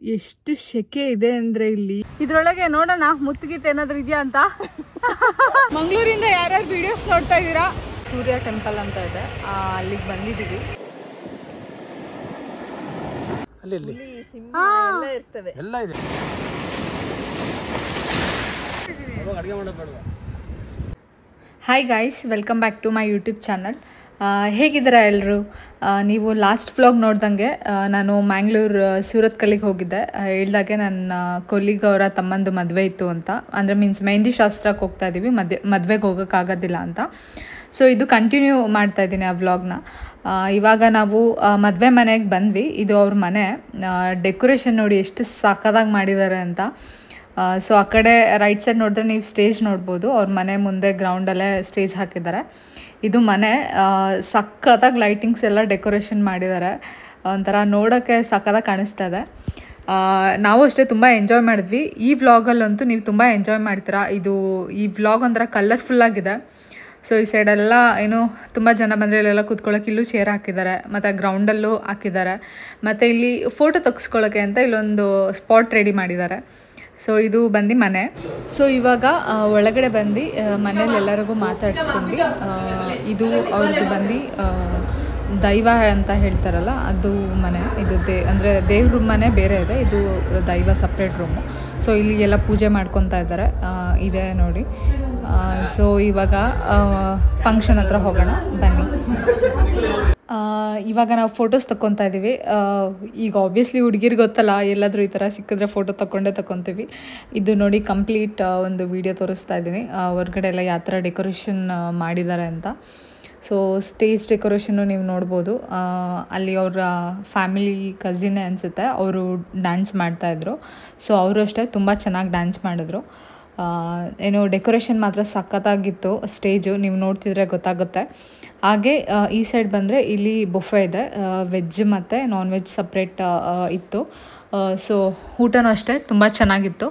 ಎಷ್ಟು ಶೆಕೆ ಇದೆ ಅಂದ್ರೆ ಇಲ್ಲಿ ಇದ್ರೊಳಗೆ ನೋಡೋಣ ಮುತ್ತಿಗಿತ್ತು ಏನಾದ್ರು ಇದೆಯಾ ಅಂತ ಮಂಗಳೂರಿಂದ ಯಾರ್ಯಾರು ವಿಡಿಯೋಸ್ ನೋಡ್ತಾ ಇದ್ದೀರಾ ಸೂರ್ಯ ಟೆಂಪಲ್ ಅಂತ ಇದೆ ಆ, ಅಲ್ಲಿಗೆ ಬಂದಿದ್ದೀವಿ ಅಲ್ಲಿ ಇಲ್ಲಿ ಹಾ. ಎಲ್ಲ ಇದೆ ಅಡುಗೆ ಮಾಡೋದು ಬೇಡವಾ hi guys welcome back to my YouTube channel ಹೇಗಿದ್ದೀರಾ ಎಲ್ಲರೂ ನೀವು ಲಾಸ್ಟ್ ವ್ಲಾಗ್ ನೋಡ್ದಂಗೆ ಆ, ನಾನು ಮ್ಯಾಂಗ್ಳೂರು ಸೂರತ್ ಕಲ್ಲಿಗೆ ಹೋಗಿದ್ದೆ ಆ, ಹೇಳ್ದಾಗೆ ನನ್ನ ಕೊಲ್ಲಿಗ್ ಅವರ ತಮ್ಮಂದು ಮದುವೆ ಇತ್ತು ಅಂತ ಅಂದರೆ ಮೀನ್ಸ್ ಮೆಹಂದಿ ಶಾಸ್ತ್ರಕ್ಕೆ ಹೋಗ್ತಾ ಇದ್ದೀವಿ ಮದುವೆ ಮದುವೆಗೆ ಹೋಗೋಕ್ಕಾಗೋದಿಲ್ಲ ಅಂತ ಸೊ ಇದು ಕಂಟಿನ್ಯೂ ಮಾಡ್ತಾ ಇದ್ದೀನಿ ಆ ವ್ಲಾಗ್ನ ಇವಾಗ ನಾವು ಮದುವೆ ಮನೆಗೆ ಬಂದ್ವಿ ಇದು ಅವ್ರ ಮನೆ ಡೆಕೋರೇಷನ್ ನೋಡಿ ಎಷ್ಟು ಸಖತ್ತಾಗಿ ಮಾಡಿದ್ದಾರೆ ಅಂತ ಸೊ ಆ ಕಡೆ ರೈಟ್ ಸೈಡ್ ನೋಡಿದ್ರೆ ನೀವು ಸ್ಟೇಜ್ ನೋಡ್ಬೋದು ಅವ್ರ ಮನೆ ಮುಂದೆ ಗ್ರೌಂಡಲ್ಲೇ ಸ್ಟೇಜ್ ಹಾಕಿದ್ದಾರೆ ಇದು ಮನೆ ಆ, ಸಖತ್ತಾಗಿ ಲೈಟಿಂಗ್ಸ್ ಎಲ್ಲ ಡೆಕೋರೇಷನ್ ಮಾಡಿದ್ದಾರೆ ಒಂಥರ ನೋಡೋಕ್ಕೆ ಸಖತ್ತಾಗಿ ಕಾಣಿಸ್ತಾ ಇದೆ ಆ, ನಾವು ಅಷ್ಟೇ ತುಂಬ ಎಂಜಾಯ್ ಮಾಡಿದ್ವಿ ಈ ವ್ಲಾಗಲ್ಲಂತೂ ನೀವು ತುಂಬ ಎಂಜಾಯ್ ಮಾಡ್ತೀರಾ ಇದು ಈ ವ್ಲಾಗ್ ಒಂಥರ ಕಲರ್ಫುಲ್ಲಾಗಿದೆ ಸೊ ಈ ಸೈಡೆಲ್ಲ ಏನು ತುಂಬ ಜನ ಬಂದರೆ ಇಲ್ಲೆಲ್ಲ ಕೂತ್ಕೊಳ್ಳೋಕೆ ಇಲ್ಲೂ ಚೇರ್ ಹಾಕಿದ್ದಾರೆ ಮತ್ತು ಗ್ರೌಂಡಲ್ಲೂ ಹಾಕಿದ್ದಾರೆ ಮತ್ತು ಇಲ್ಲಿ ಫೋಟೋ ತೆಗೆಸ್ಕೊಳ್ಳೋಕ್ಕೆ ಅಂತ ಇಲ್ಲೊಂದು ಸ್ಪಾಟ್ ರೆಡಿ ಮಾಡಿದ್ದಾರೆ ಸೊ ಇದು ಬಂದು ಮನೆ ಸೊ ಇವಾಗ ಆ, ಒಳಗಡೆ ಬಂದು ಮನೇಲಿ ಎಲ್ಲರಿಗೂ ಮಾತಾಡ್ಸ್ಕೊಂಡು ಆ, ಇದು ಅವ್ರದ್ದು ಬಂದು ಆ, ದೈವ ಅಂತ ಹೇಳ್ತಾರಲ್ಲ ಅದು ಮನೆ ಇದು ದೇ ಅಂದರೆ ದೇವ್ರ ಮನೆ ಬೇರೆ ಇದೆ ಇದು ದೈವ ಸಪ್ರೇಟ್ ರೂಮು ಸೊ ಇಲ್ಲಿ ಎಲ್ಲ ಪೂಜೆ ಮಾಡ್ಕೊತಾ ಇದ್ದಾರೆ ಆ, ಇದೆ ನೋಡಿ ಸೊ ಇವಾಗ ಫಂಕ್ಷನ್ ಹತ್ರ ಹೋಗೋಣ ಬನ್ನಿ ಆ, ಇವಾಗ ನಾವು ಫೋಟೋಸ್ ತಗೊತಾ ಇದ್ದೀವಿ ಆ, ಈಗ ಆಬ್ವಿಯಸ್ಲಿ ಹುಡುಗಿರ್ ಗೊತ್ತಲ್ಲ ಎಲ್ಲಾದರೂ ಈ ಥರ ಸಿಕ್ಕಿದ್ರೆ ಫೋಟೋ ತಗೊಂಡೇ ತಗೊತೀವಿ ಇದು ನೋಡಿ ಕಂಪ್ಲೀಟ್ ಒಂದು ವಿಡಿಯೋ ತೋರಿಸ್ತಾ ಇದ್ದೀನಿ ಆ, ಹೊರ್ಗಡೆ ಎಲ್ಲ ಯಾವ ಥರ ಡೆಕೋರೇಷನ್ ಮಾಡಿದ್ದಾರೆ ಅಂತ ಸೊ ಸ್ಟೇಜ್ ಡೆಕೋರೇಷನ್ನು ನೀವು ನೋಡ್ಬೋದು ಆ, ಅಲ್ಲಿ ಅವರ ಫ್ಯಾಮಿಲಿ ಕಸಿನೇ ಅನಿಸುತ್ತೆ ಅವರು ಡ್ಯಾನ್ಸ್ ಮಾಡ್ತಾಯಿದ್ರು ಸೊ ಅವರು ಅಷ್ಟೇ ತುಂಬ ಚೆನ್ನಾಗಿ ಡ್ಯಾನ್ಸ್ ಮಾಡಿದ್ರು ಆ, ಏನು ಡೆಕೋರೇಷನ್ ಮಾತ್ರ ಸಖತ್ತಾಗಿತ್ತು ಸ್ಟೇಜು ನೀವು ನೋಡ್ತಿದ್ರೆ ಗೊತ್ತಾಗುತ್ತೆ ಹಾಗೆ ಆ, ಈ ಸೈಡ್ ಬಂದರೆ ಇಲ್ಲಿ ಬೊಫೆ ಇದೆ ವೆಜ್ ಮತ್ತು ನಾನ್ ವೆಜ್ ಸಪ್ರೇಟ್ ಇತ್ತು ಸೊ ಊಟನೂ ಅಷ್ಟೇ ತುಂಬ ಚೆನ್ನಾಗಿತ್ತು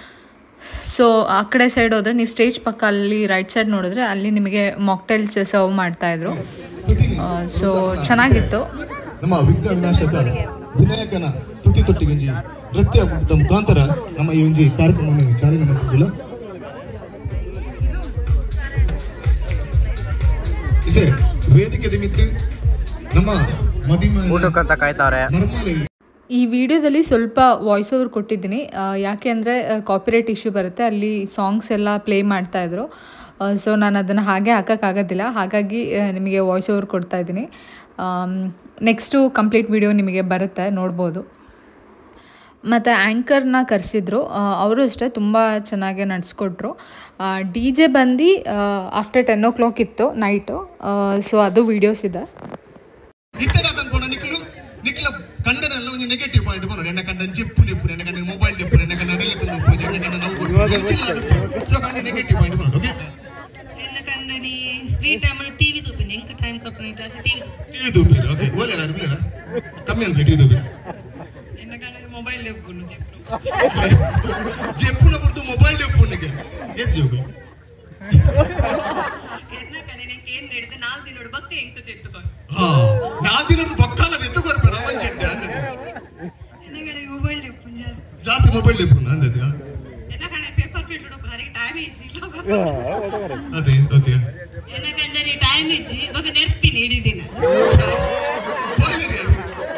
ಸೊ ಆ ಕಡೆ ಸೈಡ್ ಹೋದರೆ ನೀವು ಸ್ಟೇಜ್ ಪಕ್ಕ ಅಲ್ಲಿ ರೈಟ್ ಸೈಡ್ ನೋಡಿದ್ರೆ ಅಲ್ಲಿ ನಿಮಗೆ ಮಾಕ್ಟೈಲ್ಸ್ ಸರ್ವ್ ಮಾಡ್ತಾಯಿದ್ರು ಸೊ ಚೆನ್ನಾಗಿತ್ತು ನಮ್ಮ ವಿಘ್ನ ವಿನಾಶಕ ವಿನಾಯಕನ ಸ್ತುತಿ ತೊಟ್ಟಿಗಂಜಿ ನೃತ್ಯ ಮುಕ್ತ ಮುಖಾಂತರ ನಮ್ಮ ಈ ಒಂಜಿ ಕಾರ್ಯಕ್ರಮ ಚಾಲನೆ ಮಾಡಿಲ್ಲ ಇಸೆ ವೇದಿಕೆ ನಿಮಿತ್ತ ನಮ್ಮ ಮದಿಮ ಊಟಕ್ಕಂತ ಕಾಯ್ತಾವ್ರೆ ಮರ್ಮಾಲೆ ಈ ವಿಡಿಯೋದಲ್ಲಿ ಸ್ವಲ್ಪ ವಾಯ್ಸ್ ಓವರ್ ಕೊಟ್ಟಿದ್ದೀನಿ ಆ, ಯಾಕೆ ಅಂದರೆ ಕಾಪಿರೈಟ್ ಇಶ್ಯೂ ಬರುತ್ತೆ ಅಲ್ಲಿ ಸಾಂಗ್ಸ್ ಎಲ್ಲ ಪ್ಲೇ ಮಾಡ್ತಾಯಿದ್ರು ಸೊ ನಾನು ಅದನ್ನು ಹಾಗೆ ಹಾಕೋಕ್ಕಾಗೋದಿಲ್ಲ ಹಾಗಾಗಿ ಆ, ನಿಮಗೆ ವಾಯ್ಸ್ ಓವರ್ ಕೊಡ್ತಾ ಇದ್ದೀನಿ ನೆಕ್ಸ್ಟು ಕಂಪ್ಲೀಟ್ ವಿಡಿಯೋ ನಿಮಗೆ ಬರುತ್ತೆ ನೋಡ್ಬೋದು ಮತ್ತು ಆ್ಯಂಕರ್ನ ಕರೆಸಿದ್ರು ಅವರು ಅಷ್ಟೇ ತುಂಬ ಚೆನ್ನಾಗಿ ನಡೆಸ್ಕೊಟ್ರು ಡಿ ಜೆ ಬಂದು ಆಫ್ಟರ್ ಟೆನ್ ಓ ಕ್ಲಾಕ್ ಇತ್ತು ನೈಟು ಸೊ ಅದು ವೀಡಿಯೋಸ್ ಇದೆ ಇತ್ತರ ಅನ್ಕೊಂಡ ನಿಖಲು ನಿಖಲ ಕಂಡನೆಲ್ಲ ಒಂದು ನೆಗೆಟಿವ್ ಪಾಯಿಂಟ್ ಬರೋದು ಎನ್ನ ಕಂಡ ಜಿಪ್ಪು ನೆಪ್ಪು ಎನ್ನ ಕಂಡ ಮೊಬೈಲ್ ನೆಪ್ಪು ಎನ್ನ ಕಂಡ ಅಡಿಲಿ ತಂದು ಪೂಜೆ ಎನ್ನ ಕಂಡ ನಾವು ಸೊ ಕಂಡ ನೆಗೆಟಿವ್ ಪಾಯಿಂಟ್ ಬರೋದು ಓಕೆ ಎನ್ನ ಕಂಡನಿ ಫ್ರೀ ಟೈಮ್ ಟಿವಿ ತೂಪಿನಿ ಎಂಕ ಟೈಮ್ ಕಪ್ಪನಿ ಟಾಸ್ ಟಿವಿ ಟಿವಿ ದೂಪಿರ ಓಕೆ ಓಲೇರ ಅರ್ಬಿಲೇರ ಕಮ್ಮಿ ಅನ್ಬಿಟ್ಟು ಟಿವಿ ದೂಪಿರ ಎನ್ನ ಕಂಡ ಮೊಬೈಲ್ ಲೆಪ್ಪುನು ಜೆಪ್ಪು ಜೆಪ್ಪುನ ಬರ್ದು ಮೊಬೈಲ್ ನೆಪ್ಪುನಿಗೆ ಏತ್ ಜೋಗು ಎನ್ನ ಕಂಡ ನೆಂಗೆ ಏನ್ ನಡೆದ ನಾಲ್ ದಿನೋಡು ಬಕ್ಕ ಎಂಕ ತೆತ್ತುಕೊಂಡು ಹಾ ನಾಲ್ಕು ದಿನದ ಬಕ್ಕಾಲ ಎತ್ತು ಕೊರ್ಪರ ಅವನ್ ಚೆಡ್ಡೆ ಅಂದದ್ದು ಎನ್ನ ಕಂಡ ಮೊಬೈಲ್ ಲೆಪ್ಪು ಜಾಸ್ತಿ ಜಾಸ್ತಿ ಮೊಬೈಲ್ ನೆಪ್ಪುನ ಅಂದದ್ದು ಎನ್ನ ಕಂಡ ಪೇಪರ್ ಪ್ಲೇಟ್ ಉಡುಪು ಅದಕ್ಕೆ ಟೈಮ್ ಇಜ್ಜಿ ಅದೇ ಓಕೆ ಎನ್ನ ಕಂಡನಿ ಟೈಮ್ ಇಜ್ಜಿ ಬೊಕ ನೆರ್ಪಿನಿ ಇಡೀ ದಿನ ಬಾಯ್ಲರಿ ಅದು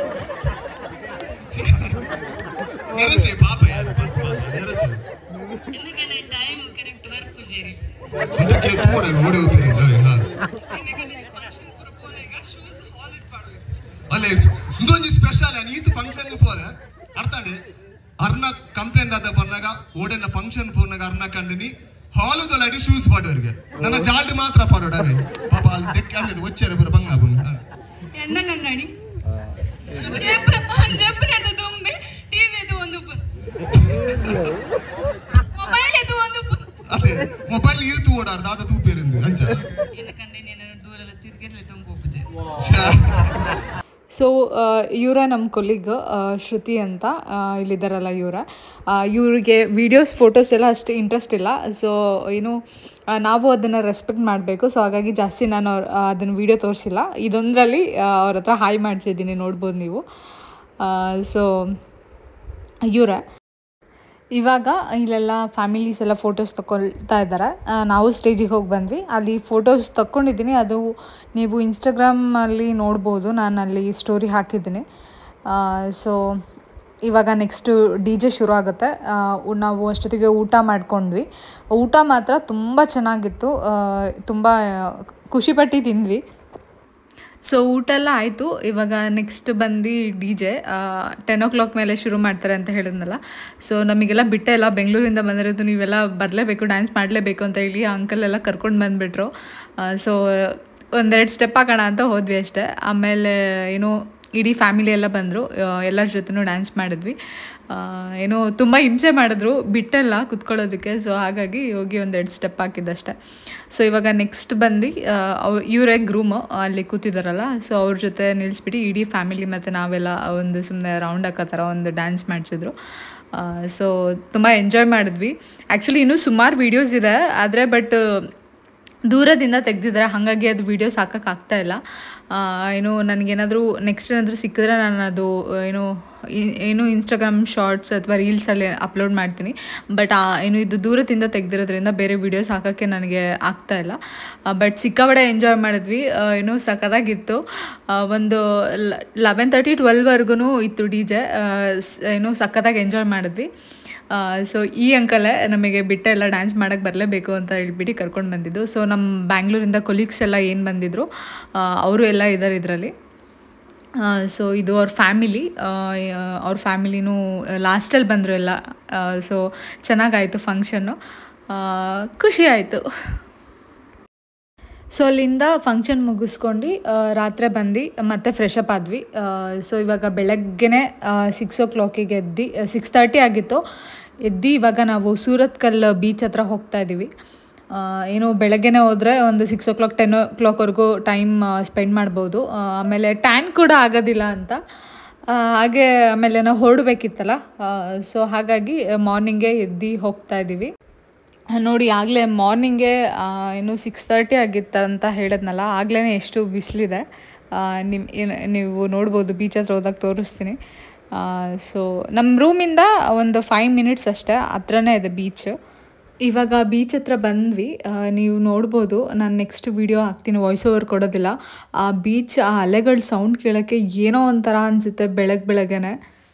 ನೆರಚೆ ಪಾಪ ಯಾರು ಮಸ್ತ್ ಪಾಪ ನೆರಚೆ ಎನ್ನ ಕಂಡ ಟೈಮ್ ಕರೆಕ್ಟ್ ವರ್ಕ್ ಪೂಜೇರಿ ಅದಕ್ಕೆ ಕೂಡ ಓಡಿ ಹೋಗ್ತಿರಿಂದ ಹಾ ಎನ್ನ ಕಂಡ ಫಂಕ್ಷನ್ ಪೂರ ಪೋನೆಗ ಶೂಸ್ ಹಾಲ್ ಇಟ್ ಪಾಡ್ಬೇಕು ಅಲ್ಲೇ ಇಂದೊಂದು ಸ್ಪೆಷಲ್ ಈತ್ ಫಂಕ್ಷನ್ ಪೋದ ಅರ್ಥಂಡೆ ಅರ್ನ ಕಂಪ್ಲೇಂಟ್ ಆದ ಬಂದಾಗ ಓಡೆನ ಫಂಕ್ಷನ್ ಪೋನಾಗ ಅರ್ನ ಕಂಡಿನಿ ಹಾಲುದೊಳಡಿ ಶೂಸ್ ಪಾಡೋರಿಗೆ ನನ್ನ ಜಾಡ್ ಮಾತ್ರ ಪಾಡೋಡವೆ ಪಾಪ ಅಲ್ಲಿ ದೆಕ್ಕೆ ಅಂದದ್ದು ಒಚ್ಚೇರ ಬರ ಬಂಗ ಬಂಗ ಎನ್ನ ಕನ್ನಡಿ ಜೆಪ್ ಜೆಪ್ ನಡೆದ ತುಂಬಿ ಟಿವಿ ಇದು ಒಂದು ಮೊಬೈಲ್ ಇದು ಒಂದು ಅದೇ ಮೊಬೈಲ್ ಇರ್ತು ಓಡಾರ್ದ ಅದ ತೂಪೇರಿಂದು ಅಂಚ ಎನ್ನ ಕಂಡನಿ ದೂರೆಲ್ಲ ತಿರ್ಗಿರ್ಲಿ ತುಂಬ ಪೂಜೆ ಶ್ಯಾ. ಸೊ ಇವರ ನಮ್ಮ ಕೊಲ್ಲಿಗ್ ಶ್ರುತಿ ಅಂತ ಆ, ಇಲ್ಲಿದ್ದಾರಲ್ಲ ಇವರ ಇವರಿಗೆ ವಿಡಿಯೋಸ್ ಫೋಟೋಸ್ ಎಲ್ಲ ಅಷ್ಟು ಇಂಟ್ರೆಸ್ಟ್ ಇಲ್ಲ ಸೊ ಏನು ಆ, ನಾವು ಅದನ್ನು ರೆಸ್ಪೆಕ್ಟ್ ಮಾಡಬೇಕು ಸೊ ಹಾಗಾಗಿ ಜಾಸ್ತಿ ನಾನು ಅವ್ರ ಅದನ್ನು ವಿಡಿಯೋ ತೋರಿಸಿಲ್ಲ ಇದೊಂದರಲ್ಲಿ ಅವ್ರ ಹತ್ರ ಹಾಯ್ ಮಾಡಿಸಿದ್ದೀನಿ ನೋಡ್ಬೋದು ನೀವು ಸೊ ಇವರೇ ಇವಾಗ ಇಲ್ಲೆಲ್ಲ ಫ್ಯಾಮಿಲೀಸ್ ಎಲ್ಲ ಫೋಟೋಸ್ ತಗೊಳ್ತಾ ಇದ್ದಾರೆ ನಾವು ಸ್ಟೇಜಿಗೆ ಹೋಗಿ ಬಂದ್ವಿ ಅಲ್ಲಿ ಫೋಟೋಸ್ ತಕ್ಕೊಂಡಿದ್ದೀನಿ ಅದು ನೀವು ಇನ್ಸ್ಟಾಗ್ರಾಮಲ್ಲಿ ನೋಡ್ಬೋದು ನಾನು ಅಲ್ಲಿ ಸ್ಟೋರಿ ಹಾಕಿದ್ದೀನಿ ಸೊ ಇವಾಗ ನೆಕ್ಸ್ಟು ಡಿ ಜೆ ಶುರು ಆಗುತ್ತೆ ಆ, ಉ- ನಾವು ಅಷ್ಟೊತ್ತಿಗೆ ಊಟ ಮಾಡ್ಕೊಂಡ್ವಿ ಊಟ ಮಾತ್ರ ತುಂಬ ಚೆನ್ನಾಗಿತ್ತು ತುಂಬ ಖುಷಿಪಟ್ಟು ತಿಂದ್ವಿ ಸೊ ಊಟ ಎಲ್ಲ ಆಯಿತು ಇವಾಗ ನೆಕ್ಸ್ಟ್ ಬಂದು D J ten o'clock ಮೇಲೆ ಶುರು ಮಾಡ್ತಾರೆ ಅಂತ ಹೇಳಿದ್ನಲ್ಲ ಸೊ ನಮಗೆಲ್ಲ ಬಿಟ್ಟೆ ಎಲ್ಲ ಬೆಂಗಳೂರಿಂದ ಬಂದಿರೋದು ನೀವೆಲ್ಲ ಬರಲೇಬೇಕು ಡ್ಯಾನ್ಸ್ ಮಾಡಲೇಬೇಕು ಅಂತ ಹೇಳಿ ಆ ಅಂಕಲ್ ಎಲ್ಲ ಕರ್ಕೊಂಡು ಬಂದುಬಿಟ್ರು ಸೊ ಒಂದೆರಡು ಸ್ಟೆಪ್ ಹಾಕೋಣ ಅಂತ ಹೋದ್ವಿ ಅಷ್ಟೇ ಆಮೇಲೆ ಏನು ಇಡೀ ಫ್ಯಾಮಿಲಿ ಎಲ್ಲ ಬಂದರು ಎಲ್ಲರ ಜೊತೆನೂ ಡ್ಯಾನ್ಸ್ ಮಾಡಿದ್ವಿ ಆ, ಏನೋ ತುಂಬ ಹಿಂಸೆ ಮಾಡಿದ್ರು ಬಿಟ್ಟೆಲ್ಲ ಕುತ್ಕೊಳ್ಳೋದಕ್ಕೆ ಸೊ ಹಾಗಾಗಿ ಹೋಗಿ ಒಂದೆರಡು ಸ್ಟೆಪ್ ಹಾಕಿದ್ದಷ್ಟೆ ಸೊ ಇವಾಗ ನೆಕ್ಸ್ಟ್ ಬಂದು ಅವ್ರು ಇವರೇ ಗ್ರೂಮು ಅಲ್ಲಿ ಕೂತಿದ್ದಾರಲ್ಲ ಸೊ ಅವ್ರ ಜೊತೆ ನಿಲ್ಲಿಸ್ಬಿಟ್ಟು ಇಡೀ ಫ್ಯಾಮಿಲಿ ಮತ್ತು ನಾವೆಲ್ಲ ಒಂದು ಸುಮ್ಮನೆ ರೌಂಡ್ ಹಾಕೋ ಥರ ಒಂದು ಡ್ಯಾನ್ಸ್ ಮಾಡಿಸಿದ್ರು ಸೊ ತುಂಬ ಎಂಜಾಯ್ ಮಾಡಿದ್ವಿ ಆ್ಯಕ್ಚುಲಿ ಇನ್ನೂ ಸುಮಾರು ವೀಡಿಯೋಸ್ ಇದೆ ಆದರೆ ಬಟ್ ದೂರದಿಂದ ತೆಗ್ದಿದ್ದಾರೆ ಹಾಗಾಗಿ ಅದು ವೀಡಿಯೋಸ್ ಹಾಕೋಕ್ಕಾಗ್ತಾ ಇಲ್ಲ ಆ, ಏನು ನನಗೇನಾದರೂ ನೆಕ್ಸ್ಟ್ ಏನಾದರೂ ಸಿಕ್ಕಿದ್ರೆ ನಾನು ಅದು ಏನು ಇ- ಏನು ಇನ್ಸ್ಟಾಗ್ರಾಮ್ ಶಾರ್ಟ್ಸ್ ಅಥವಾ ರೀಲ್ಸಲ್ಲಿ ಅಪ್ಲೋಡ್ ಮಾಡ್ತೀನಿ ಬಟ್ ಏನು ಇದು ದೂರದಿಂದ ತೆಗ್ದಿರೋದ್ರಿಂದ ಬೇರೆ ವೀಡಿಯೋಸ್ ಹಾಕೋಕ್ಕೆ ನನಗೆ ಆಗ್ತಾ ಇಲ್ಲ ಬಟ್ ಸಿಕ್ಕಾಬಡೆ ಎಂಜಾಯ್ ಮಾಡಿದ್ವಿ ಆ, ಏನು ಸಖತ್ತಾಗಿತ್ತು ಆ, ಒಂದು ಲೆವೆನ್ ತರ್ಟಿ ಟ್ವೆಲ್ವರೆಗೂ ಇತ್ತು ಡಿ ಜೆ ಏನು ಸಖತ್ತಾಗಿ ಎಂಜಾಯ್ ಮಾಡಿದ್ವಿ ಸೊ ಈ ಅಂಕಲೇ ನಮಗೆ ಬಿಟ್ಟು ಎಲ್ಲ ಡ್ಯಾನ್ಸ್ ಮಾಡೋಕ್ಕೆ ಬರಲೇಬೇಕು ಅಂತ ಹೇಳ್ಬಿಟ್ಟು ಕರ್ಕೊಂಡು ಬಂದಿದ್ದು ಸೊ ನಮ್ಮ ಬ್ಯಾಂಗ್ಳೂರಿಂದ ಕೊಲೀಗ್ಸ್ ಎಲ್ಲ ಏನು ಬಂದಿದ್ರು ಅವರು ಎಲ್ಲ ಇದ್ದಾರೆ ಇದರಲ್ಲಿ ಸೊ ಇದು ಅವ್ರ ಫ್ಯಾಮಿಲಿ ಅವ್ರ ಫ್ಯಾಮಿಲಿನೂ ಲಾಸ್ಟಲ್ಲಿ ಬಂದರು ಎಲ್ಲ ಸೊ ಚೆನ್ನಾಗಾಯಿತು ಫಂಕ್ಷನ್ನು ಖುಷಿ ಆಯಿತು ಸೊ ಅಲ್ಲಿಂದ ಫಂಕ್ಷನ್ ಮುಗಿಸ್ಕೊಂಡು ರಾತ್ರಿ ಬಂದು ಮತ್ತೆ ಫ್ರೆಶ್ ಅಪ್ ಆದ್ವಿ ಸೊ ಇವಾಗ ಬೆಳಗ್ಗೆನೆ ಸಿಕ್ಸ್ ಓ ಕ್ಲಾಕಿಗೆ ಎದ್ದು ಸಿಕ್ಸ್ ತರ್ಟಿ ಆಗಿತ್ತು ಎದ್ದು ಇವಾಗ ನಾವು ಸೂರತ್ಕಲ್ ಬೀಚ್ ಹತ್ರ ಹೋಗ್ತಾ ಇದ್ದೀವಿ ಆ, ಏನು ಬೆಳಗ್ಗೆನೆ ಹೋದರೆ ಒಂದು ಸಿಕ್ಸ್ ಓ ಕ್ಲಾಕ್ ಟೆನ್ ಓ ಕ್ಲಾಕ್ವರೆಗೂ ಟೈಮ್ ಸ್ಪೆಂಡ್ ಮಾಡ್ಬೋದು ಆ, ಆಮೇಲೆ ಟ್ಯಾನ್ ಕೂಡ ಆಗೋದಿಲ್ಲ ಅಂತ ಆ, ಹಾಗೆ ಆಮೇಲೆ ನಾವು ಹೊರಡಬೇಕಿತ್ತಲ್ಲ ಸೊ ಹಾಗಾಗಿ ಮಾರ್ನಿಂಗೇ ಎದ್ದು ಹೋಗ್ತಾ ಇದ್ದೀವಿ ನೋಡಿ ಆಗಲೇ ಮಾರ್ನಿಂಗೇ ಏನು ಸಿಕ್ಸ್ ತರ್ಟಿ ಆಗಿತ್ತು ಅಂತ ಹೇಳಿದ್ನಲ್ಲ ಆಗಲೇ ಎಷ್ಟು ಬಿಸಿಲಿದೆ ನಿಮ್ಮ ಏನ್- ನೀವು ನೋಡ್ಬೋದು ಬೀಚ್ ಹತ್ರ ಹೋದಾಗ ತೋರಿಸ್ತೀನಿ ಸೊ ನಮ್ಮ ರೂಮಿಂದ ಒಂದು ಫೈವ್ ಮಿನಿಟ್ಸ್ ಅಷ್ಟೇ ಹತ್ರನೇ ಇದೆ ಬೀಚ್ ಇವಾಗ ಬೀಚ್ ಹತ್ರ ಬಂದ್ವಿ ಆ, ನೀವು ನೋಡ್ಬೋದು ನಾನು ನೆಕ್ಸ್ಟ್ ವಿಡಿಯೋ ಹಾಕ್ತೀನಿ ವಾಯ್ಸ್ ಓವರ್ ಕೊಡೋದಿಲ್ಲ ಆ ಬೀಚ್ ಆ ಅಲೆಗಳ ಸೌಂಡ್ ಕೇಳೋಕ್ಕೆ ಏನೋ ಒಂಥರ ಅನಿಸುತ್ತೆ ಬೆಳಗ್ಗೆ ಬೆಳಗ್ಗೆನೆ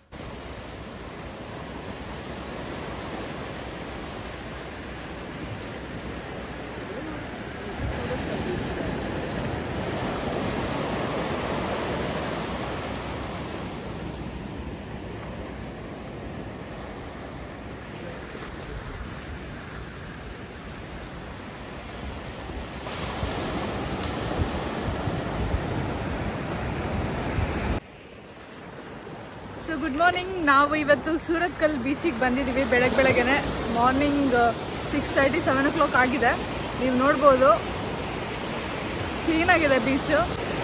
ಸೊ ಗುಡ್ ಮಾರ್ನಿಂಗ್ ನಾವು ಇವತ್ತು ಸೂರತ್ಕಲ್ ಬೀಚಿಗೆ ಬಂದಿದ್ದೀವಿ ಬೆಳಗ್ಗೆ ಬೆಳಗ್ಗೆನೆ morning six thirty seven o'clock ಆಗಿದೆ ನೀವು ನೋಡ್ಬೋದು ಕ್ಲೀನಾಗಿದೆ ಬೀಚು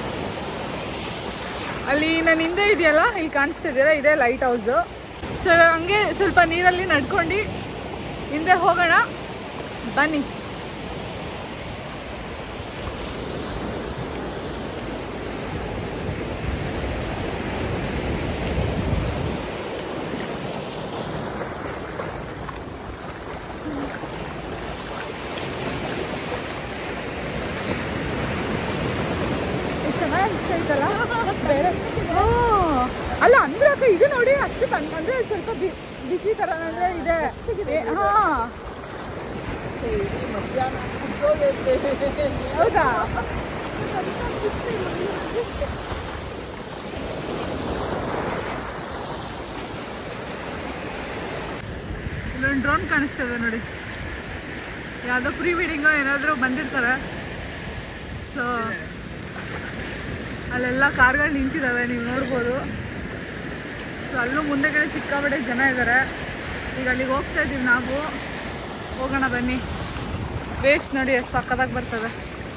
ಅಲ್ಲಿ ನನ್ನ ಹಿಂದೆ ಇದೆಯಲ್ಲ ಇಲ್ಲಿ ಕಾಣಿಸ್ತಾ ಇದೆಯಲ್ಲ ಇದೇ ಲೈಟ್ ಹೌಸು ಸೊ ಹಂಗೆ ಸ್ವಲ್ಪ ನೀರಲ್ಲಿ ನಡ್ಕೊಂಡು ಹಿಂದೆ ಹೋಗೋಣ ಬನ್ನಿ ಎಷ್ಟ್ ಚೆನ್ನಾಗಿ ಅನಿಸ್ತೈತಲ್ಲ ಬೇರೆ ಹ್ಞೂ. ಅಲ್ಲ ಅಂದ್ರೆ ಅಕ್ಕ ಇದು ನೋಡಿ ಅಷ್ಟು ತಣ್ಣ ಅಂದ್ರೆ ಸ್ವಲ್ಪ ಬಿ ಬಿಸಿ ಥರ ಅಂದ್ರೆ ಇದೆ ಏ, ಹಾ ಹೌದಾ ಇಲ್ಲೊಂದು ಡ್ರೋನ್ ಕಾಣಿಸ್ತದೆ ನೋಡಿ ಯಾವುದೋ ಪ್ರೀ ವೆಡ್ಡಿಂಗೋ ಏನಾದರೂ ಬಂದಿರ್ತಾರೆ ಸೊ ಅಲ್ಲೆಲ್ಲ ಕಾರ್ಗಳು ನಿಂತಿದ್ದಾವೆ ನೀವು ನೋಡ್ಬೋದು ಸೊ ಅಲ್ಲೂ ಮುಂದೆಗಡೆ ಸಿಕ್ಕಾಪಟ್ಟೆ ಜನ ಇದ್ದಾರೆ ಈಗ ಅಲ್ಲಿಗೆ ಹೋಗ್ತಾ ಇದ್ದೀವಿ ನಾವು ಹೋಗೋಣ ಬನ್ನಿ ವೇಸ್ಟ್ ನೋಡಿ ಎಷ್ಟು ಸಕ್ಕತ್ತಾಗಿ ಬರ್ತದೆ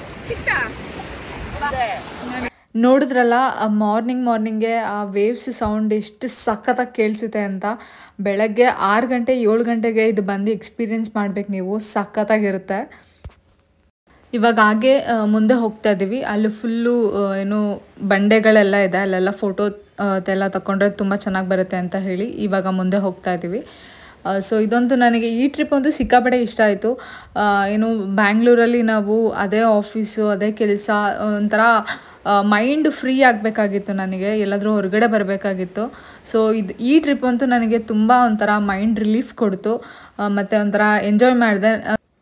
ನೋಡಿದ್ರಲ್ಲ ಮಾರ್ನಿಂಗ್ ಮಾರ್ನಿಂಗ್ಗೆ ಆ ವೇವ್ಸ್ ಸೌಂಡ್ ಎಷ್ಟು ಸಖತ್ತಾಗಿ ಕೇಳಿಸುತ್ತೆ ಅಂತ ಬೆಳಗ್ಗೆ ಆರು ಗಂಟೆ ಏಳು ಗಂಟೆಗೆ ಇದು ಬಂದು ಎಕ್ಸ್ಪೀರಿಯೆನ್ಸ್ ಮಾಡ್ಬೇಕು ನೀವು ಸಖತ್ತಾಗಿರುತ್ತೆ ಇವಾಗ ಹಾಗೆ ಆ, ಮುಂದೆ ಹೋಗ್ತಾ ಇದ್ದೀವಿ ಅಲ್ಲಿ ಫುಲ್ಲು ಏನು ಬಂಡೆಗಳೆಲ್ಲ ಇದೆ ಅಲ್ಲೆಲ್ಲ ಫೋಟೋ ಅದೆಲ್ಲ ತಗೊಂಡ್ರೆ ತುಂಬ ಚೆನ್ನಾಗಿ ಬರುತ್ತೆ ಅಂತ ಹೇಳಿ ಇವಾಗ ಮುಂದೆ ಹೋಗ್ತಾ ಇದ್ದೀವಿ ಸೊ ಇದೊಂದು ನನಗೆ ಈ ಟ್ರಿಪ್ ಒಂದು ಸಿಕ್ಕಾಪಟ್ಟೆ ಇಷ್ಟ ಆಯಿತು ಏನು ಬ್ಯಾಂಗ್ಳೂರಲ್ಲಿ ನಾವು ಅದೇ ಆಫೀಸು ಅದೇ ಕೆಲಸ ಒಂಥರ ಮೈಂಡ್ ಫ್ರೀ ಆಗಬೇಕಾಗಿತ್ತು ನನಗೆ ಎಲ್ಲಾದರೂ ಹೊರಗಡೆ ಬರಬೇಕಾಗಿತ್ತು ಸೊ ಇದು ಈ ಟ್ರಿಪ್ ಅಂತೂ ನನಗೆ ತುಂಬ ಒಂಥರ ಮೈಂಡ್ ರಿಲೀಫ್ ಕೊಡ್ತು ಆ, ಮತ್ತು ಒಂಥರ ಎಂಜಾಯ್ ಮಾಡಿದೆ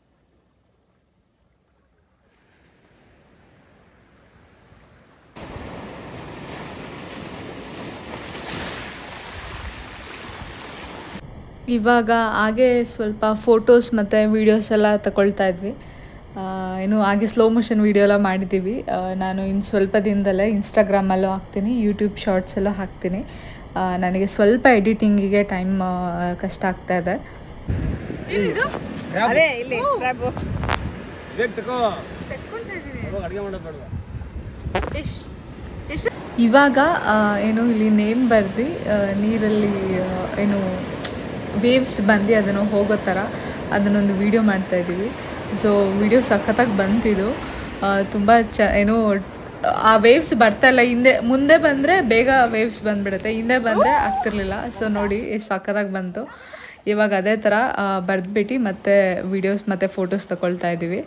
ಇವಾಗ ಹಾಗೆ ಸ್ವಲ್ಪ ಫೋಟೋಸ್ ಮತ್ತು ವೀಡಿಯೋಸ್ ಎಲ್ಲ ತಗೊಳ್ತಾ ಇದ್ವಿ ಆ, ಏನು ಹಾಗೆ ಸ್ಲೋ ಮೋಷನ್ ವೀಡಿಯೋ ಎಲ್ಲ ಮಾಡಿದ್ದೀವಿ ಆ, ನಾನು ಇನ್ನು ಸ್ವಲ್ಪ ದಿನದಲ್ಲೇ ಇನ್ಸ್ಟಾಗ್ರಾಮಲ್ಲೂ ಹಾಕ್ತೀನಿ ಯೂಟ್ಯೂಬ್ ಶಾರ್ಟ್ಸ್ ಎಲ್ಲ ಹಾಕ್ತೀನಿ ಆ, ನನಗೆ ಸ್ವಲ್ಪ ಎಡಿಟಿಂಗಿಗೆ ಟೈಮ್ ಕಷ್ಟ ಆಗ್ತಾ ಇದೆ ಅದೇ ಇಲ್ಲಿ crab. ಬೇಗ ತಗೋ ಹೋಗ್ ಅಡ್ಗೆ ಮಾಡೋದ್ ಬೇಡ್ವಾ? ಇವಾಗ ಆ, ಏನು ಇಲ್ಲಿ ನೇಮ್ ಬರೆದು ನೀರಲ್ಲಿ ಆ, ಏನು ವೇವ್ಸ್ ಬಂದು ಅದನ್ನು ಹೋಗೋ ಥರ ಅದನ್ನೊಂದು ವೀಡಿಯೋ ಮಾಡ್ತಾ ಇದ್ದೀವಿ ಸೊ ವಿಡಿಯೋ ಸಖತ್ತಾಗಿ ಬಂತಿದ್ದು ತುಂಬ ಚ ಏನು ಆ ವೇವ್ಸ್ ಬರ್ತಾ ಇಲ್ಲ ಹಿಂದೆ ಮುಂದೆ ಬಂದರೆ ಬೇಗ ವೇವ್ಸ್ ಬಂದುಬಿಡುತ್ತೆ ಹಿಂದೆ ಬಂದರೆ ಆಗ್ತಿರ್ಲಿಲ್ಲ ಸೊ ನೋಡಿ ಎಷ್ಟು ಸಖತ್ತಾಗಿ ಬಂತು ಇವಾಗ ಅದೇ ಥರ ಬರೆದ್ಬಿಟ್ಟು ಮತ್ತೆ ವಿಡಿಯೋಸ್ ಮತ್ತು ಫೋಟೋಸ್ ತಗೊಳ್ತಾ ಇದ್ದೀವಿ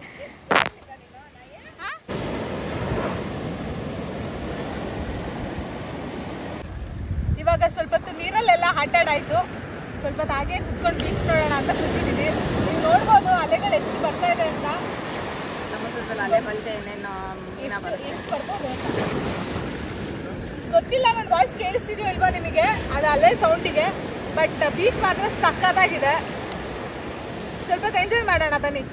ಇವಾಗ ಸ್ವಲ್ಪ ಹೊತ್ತು ನೀರಲ್ಲೆಲ್ಲ ಆಟ ಆಡಾಯ್ತು ಸ್ವಲ್ಪ ಹೊತ್ತು ಹಾಗೆ ಕುತ್ಕೊಂಡು ಬೀಚ್ ನೋಡೋಣ ಅಂತ ಕೂತಿದ್ದೀವಿ ನೀವು ನೋಡ್ಬೋದು ಅಲೆಗಳು ಎಷ್ಟು ಬರ್ತಾ ಇದೆ ಅಂತ ಸಮುದ್ರದಲ್ಲಿ ಅಲೆ ಬಂತೆ ಇನ್ನೇನು ಮೀನ ಎಷ್ಟು ಬರುತ್ತೆ ಎಷ್ಟು ಬರ್ಬೋದು ಅಂತ ಗೊತ್ತಿಲ್ಲ ನನ್ನ ವಾಯ್ಸ್ ಕೇಳಿಸ್ತಿದೆಯೋ ಇಲ್ವಾ ನಿಮಗೆ ಅದು ಅಲ್ಲೇ ಸೌಂಡಿಗೆ ಬಟ್ ಬೀಚ್ ಮಾತ್ರ ಸಕ್ಕತ್ತಾಗಿದೆ ಸ್ವಲ್ಪ ಹೊತ್ತು ಎಂಜಾಯ್ ಮಾಡೋಣ ಬನ್ನಿ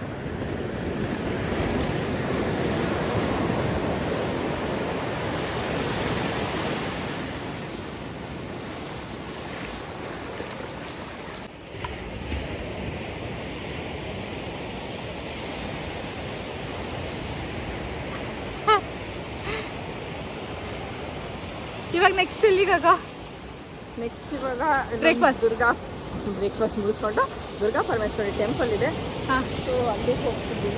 ಇವಾಗ ನೆಕ್ಸ್ಟ್ ಎಲ್ಲಿಗಾಗ ನೆಕ್ಸ್ಟ್ ಇವಾಗ Breakfast. ದುರ್ಗಾ ಬ್ರೇಕ್ಫಾಸ್ಟ್ ಮುಗಿಸ್ಕೊಂಡು ದುರ್ಗಾ ಪರಮೇಶ್ವರಿ ಟೆಂಪಲ್ ಇದೆ ಹಾಂ ಸೊ ಅಲ್ಲಿಗೆ ಹೋಗ್ತಿದ್ದೀವಿ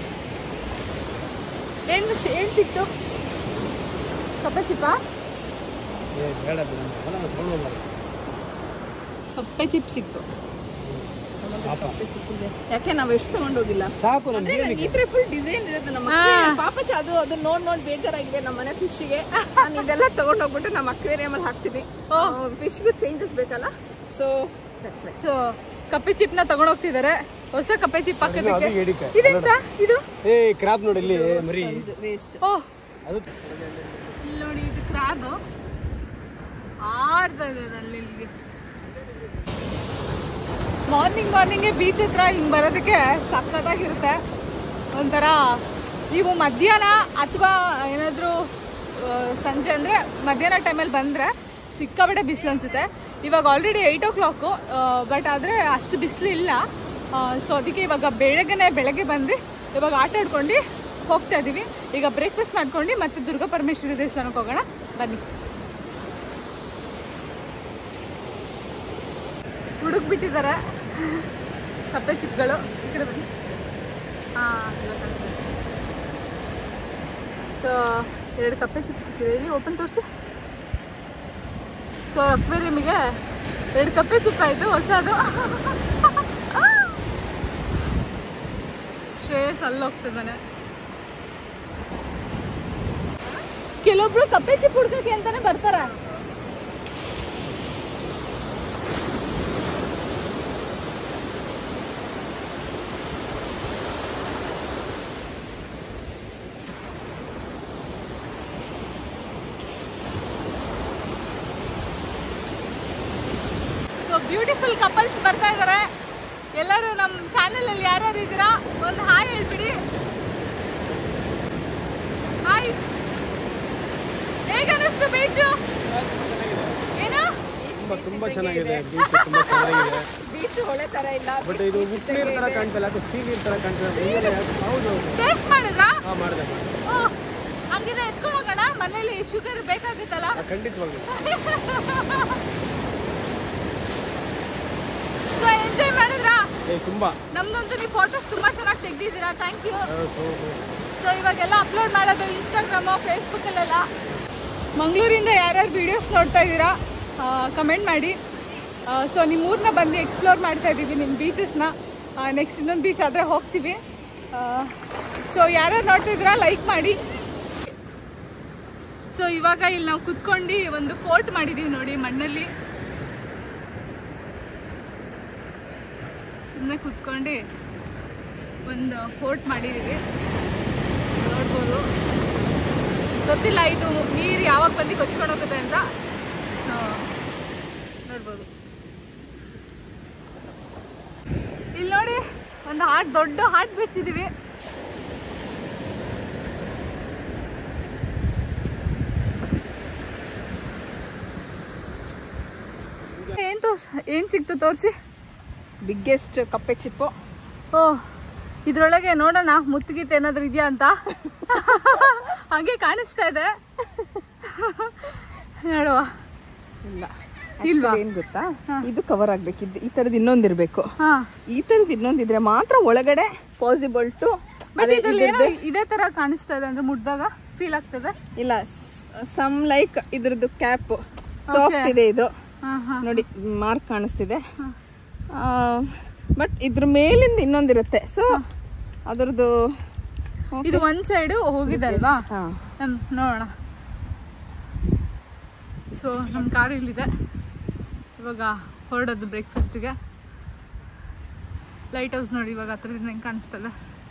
ಏನು ಏನು ಸಿಕ್ತು ಕಪ್ಪೆ ಚಿಪ್ಪ ಏ ಬೇಡ ಬಿಡು, ಹೊಲ ತಗೊಂಡು ಹೋಗ್ಬಾರ್ದು. ಕಪ್ಪೆ ಚಿಪ್ ಸಿಕ್ತು ಪಾಪ. ಕಪ್ಪೆ ಚಿಕ್ಕಿದೆ ಯಾಕೆ ನಾವು ಎಷ್ಟು ತಗೊಂಡೋಗಿಲ್ಲ ಸಾಕು ನಮ್ಗೆ ಅಂದ್ರೆ ನಂಗೆ ಈ ತರ ಫುಲ್ ಡಿಸೈನ್ ಇರುತ್ತೆ ನಮ್ಮ ಹಾ. aquarium. ಪಾಪಚ್ಚ ಅದು ಅದನ್ನ ನೋಡ್ ನೋಡ್ ಬೇಜಾರಾಗಿದೆ ನಮ್ಮ ಮನೆ ಫಿಶ್ಗೆ ನಾನು ಇದೆಲ್ಲ ತಗೊಂಡೋಗ್ಬಿಟ್ಟು ನಮ್ಮ ಅಕ್ವೇರಿಯಂ ಅಲ್ಲಿ ಹಾಕ್ತೀನಿ ಫಿಶ್ಗೂ ಚೇಂಜಸ್ ಬೇಕಲ್ಲ ಸೊ ದಟ್ಸ್ ರೈಟ್ ಸೊ ಕಪ್ಪೆ ಚಿಪ್ನ ತಗೊಂಡೋಗ್ತಿದ್ದಾರೆ ಹೊಸ ಕಪ್ಪೆ ಚಿಪ್ ಹಾಕೋದಕ್ಕೆ ಅದು ಎಡಿಕೆ. ಇದೆಂತ ಇದು ಏ ಕ್ರಾಪ್ ನೋಡಿ ಇಲ್ಲಿ ಮರಿ ವೇಸ್ಟ್ ಓ ಅದು ಇಲ್ಲಿ ನೋಡಿ ಇದು ಕ್ರಾಬ್ ಆಡ್ತಾ ಇದೆ ಅಲ್ಲಿ ಇಲ್ಲಿಗೆ ಮಾರ್ನಿಂಗ್ ಮಾರ್ನಿಂಗೇ ಬೀಚ್ ಹತ್ರ ಹಿಂಗೆ ಬರೋದಕ್ಕೆ ಸಖತ್ತಾಗಿರುತ್ತೆ ಒಂಥರ ನೀವು ಮಧ್ಯಾಹ್ನ ಅಥವಾ ಏನಾದರೂ ಸಂಜೆ ಅಂದರೆ ಮಧ್ಯಾಹ್ನ ಟೈಮಲ್ಲಿ ಬಂದರೆ ಸಿಕ್ಕಾಬಟ್ಟೆ ಬಿಸಿಲು ಅನಿಸುತ್ತೆ ಇವಾಗ already eight o'clock but ಆದರೆ ಅಷ್ಟು ಬಿಸಿಲು ಇಲ್ಲ ಸೊ ಅದಕ್ಕೆ ಇವಾಗ ಬೆಳಗ್ಗೆನೆ ಬೆಳಗ್ಗೆ ಬಂದು ಇವಾಗ ಆಟ ಆಡ್ಕೊಂಡು ಹೋಗ್ತಾ ಇದ್ದೀವಿ ಈಗ ಬ್ರೇಕ್ಫಾಸ್ಟ್ ಮಾಡ್ಕೊಂಡು ಮತ್ತೆ ದುರ್ಗಾ ಪರಮೇಶ್ವರಿ ದೇವಸ್ಥಾನಕ್ಕೆ ಹೋಗೋಣ ಬನ್ನಿ ಹುಡುಕ್ಬಿಟ್ಟಿದ್ದಾರೆ ಕಪ್ಪೆ ಚಿಪ್ಗಳು ಈ ಕಡೆ ಬನ್ನಿ ಹಾಂ ಸೊ ಎರಡು ಕಪ್ಪೆ ಚಿಪ್ ಸಿಕ್ಕಿದೆ ಇಲ್ಲಿ ಓಪನ್ ತೋರಿಸಿ ಸೊ ಅಕ್ವೇರಿಯಮಿಗೆ ಎರಡು ಕಪ್ಪೆ ಚಿಪ್ ಆಯಿತು ಹೊಸದು ಶ್ರೇಯಸ್ ಅಲ್ಲಿ ಹೋಗ್ತಿದ್ದಾನೆ ಕೆಲವೊಬ್ರು ಕಪ್ಪೆ ಚಿಪ್ ಹುಡ್ಕಕ್ಕೆ ಅಂತಾನೆ ಬರ್ತಾರ ಸೊ ಬ್ಯೂಟಿಫುಲ್ ಕಪಲ್ಸ್ ಬರ್ತಾ ಇದ್ದಾರೆ ಎಲ್ಲರೂ ನಮ್ಮ ಚಾನೆಲ್ ಅಲ್ಲಿ ಯಾರ್ಯಾರು ಇದ್ದೀರಾ ಒಂದು ಹಾಯ್ ಹೇಳ್ಬಿಡಿ ಹಾಯ್ ಹೇಗೆ ಅನಿಸ್ತು ಬೀಚು ಏನು ತುಂಬಾ ತುಂಬಾ ಚೆನ್ನಾಗಿದೆ ಬೀಚ್ ತುಂಬಾ ಚೆನ್ನಾಗಿದೆ ಬೀಚ್ ಹೊಳೆ ತರ ಇಲ್ಲ ಬಟ್ ಇದು ಉಪ್ಪು ನೀರ್ ತರ ಕಾಣ್ತಿಲ್ಲ ಅದು ಸೀ ನೀರ್ ತರ ಕಾಣ್ತಿದೆ ಹೌದು ಟೇಸ್ಟ್ ಮಾಡಿದ್ರಾ ಹಾ ಮಾಡಿದೆ ಓ ಹಂಗಿದ್ರೆ ಎತ್ಕೊಂಡು ಹೋಗೋಣ ಮನೇಲಿ ಶುಗರ್ ಬೇಕಾಗುತ್ತಲ್ಲ ಖಂಡಿತವಾಗ್ಲು ಸೊ ಎಂಜಾಯ್ ಮಾಡಿದ್ರಾ ಏ ತುಂಬಾ ನಮ್ದಂತೂ ನೀವು ಫೋಟೋಸ್ ತುಂಬಾ ಚೆನ್ನಾಗಿ ತೆಗ್ದಿದ್ದೀರಾ ಥ್ಯಾಂಕ್ ಯು ಹೌದು, ಹೌದು. ಸೊ ಇವಾಗೆಲ್ಲ ಅಪ್ಲೋಡ್ ಮಾಡೋದು ಇನ್ಸ್ಟಾಗ್ರಾಮು ಫೇಸ್ಬುಕ್ಕಲ್ಲೆಲ್ಲ ಮಂಗಳೂರಿಂದ ಯಾರ್ಯಾರು ವೀಡಿಯೋಸ್ ನೋಡ್ತಾ ಇದ್ದೀರಾ ಕಮೆಂಟ್ ಮಾಡಿ ಸೊ ನಿಮ್ಮ ಊರನ್ನ ಬಂದು ಎಕ್ಸ್ಪ್ಲೋರ್ ಮಾಡ್ತಾ ಇದ್ದೀವಿ ನಿಮ್ಮ ಬೀಚಸ್ನ ನೆಕ್ಸ್ಟ್ ಇನ್ನೊಂದು ಬೀಚ್ ಆದರೆ ಹೋಗ್ತೀವಿ ಸೊ ಯಾರ್ಯಾರು ನೋಡ್ತಾ ಇದ್ದೀರಾ ಲೈಕ್ ಮಾಡಿ ಸೊ ಇವಾಗ ಇಲ್ಲಿ ನಾವು ಕುತ್ಕೊಂಡು ಒಂದು ಫೋರ್ಟ್ ಮಾಡಿದ್ದೀವಿ ನೋಡಿ ಮಣ್ಣಲ್ಲಿ ಸುಮ್ಮನೆ ಕುತ್ಕೊಂಡು ಒಂದು ಫೋರ್ಟ್ ಮಾಡಿದ್ದೀವಿ ನೋಡ್ಬೋದು ಗೊತ್ತಿಲ್ಲ ಇದು ನೀರು ಯಾವಾಗ ಬಂದು ಕೊಚ್ಕೊಂಡು ಹೋಗುತ್ತೆ ಅಂತ ಸೊ ನೋಡ್ಬೋದು ಇಲ್ಲಿ ನೋಡಿ ಒಂದು ಹಾಟ್ ದೊಡ್ಡ ಹಾಟ್ ಬಿಡ್ಸಿದ್ದೀವಿ ಏನ್ ತೋರ್ಸ್ ಏನ್ ಸಿಕ್ತು ತೋರಿಸಿ ಬಿಗ್ಗೆಸ್ಟ್ ಕಪ್ಪೆ ಚಿಪ್ಪು ಓ ಇದ್ರೊಳಗೆ ನೋಡೋಣ ಮುತ್ತಿಗಿತ್ತು ಏನಾದ್ರು ಇದೆಯಾ ಅಂತ ಹಾಗೆ ಕಾಣಿಸ್ತಾ ಇದೆ ನೋಡುವ ಇಲ್ಲ ಇಲ್ವಾ? Actually ಏನ್ ಗೊತ್ತಾ ಇದು ಕವರ್ ಆಗ್ಬೇಕಿದ್ದು ಈ ತರದ್ ಇನ್ನೊಂದಿರ್ಬೇಕು ಹಾ ಈ ತರದ್ ಇನ್ನೊಂದಿದ್ರೆ ಮಾತ್ರ ಒಳಗಡೆ ಪಾಸಿಬಲ್ ಟು ಬಟ್ ಇದ್ರಲ್ಲಿ ಏನೋ ಇದೇ ತರ ಕಾಣಿಸ್ತಾ ಇದೆ ಅಂದ್ರೆ ಮುಟ್ದಾಗ ಫೀಲ್ ಆಗ್ತದೆ ಇಲ್ಲ ಸಮ್ ಲೈಕ್ ಇದ್ರದ್ದು ಕ್ಯಾಪ್ ಸಾಫ್ಟ್ ಇದೆ ಇದು ಹಾ ಹಾ ನೋಡಿ ಮಾರ್ಕ್ ಕಾಣಿಸ್ತಿದೆ ಬಟ್ ಇದ್ರ ಮೇಲಿಂದ ಇನ್ನೊಂದಿರುತ್ತೆ ಸೊ ಅದ್ರದ್ದು ಇದು ಒಂದ್ ಸೈಡ್ ಹೋಗಿದೆ ಅಲ್ವಾ ಹಾ ಹ್ಮ್, ನೋಡೋಣ ಸೊ ನಮ್ಮ ಕಾರು ಇಲ್ಲಿದೆ ಇವಾಗ ಹೊರಡೋದು ಬ್ರೇಕ್ಫಾಸ್ಟಿಗೆ ಲೈಟ್ ಹೌಸ್ ನೋಡಿ ಇವಾಗ ಹತ್ರದಿಂದ ಹೆಂಗೆ ಕಾಣಿಸ್ತದೆ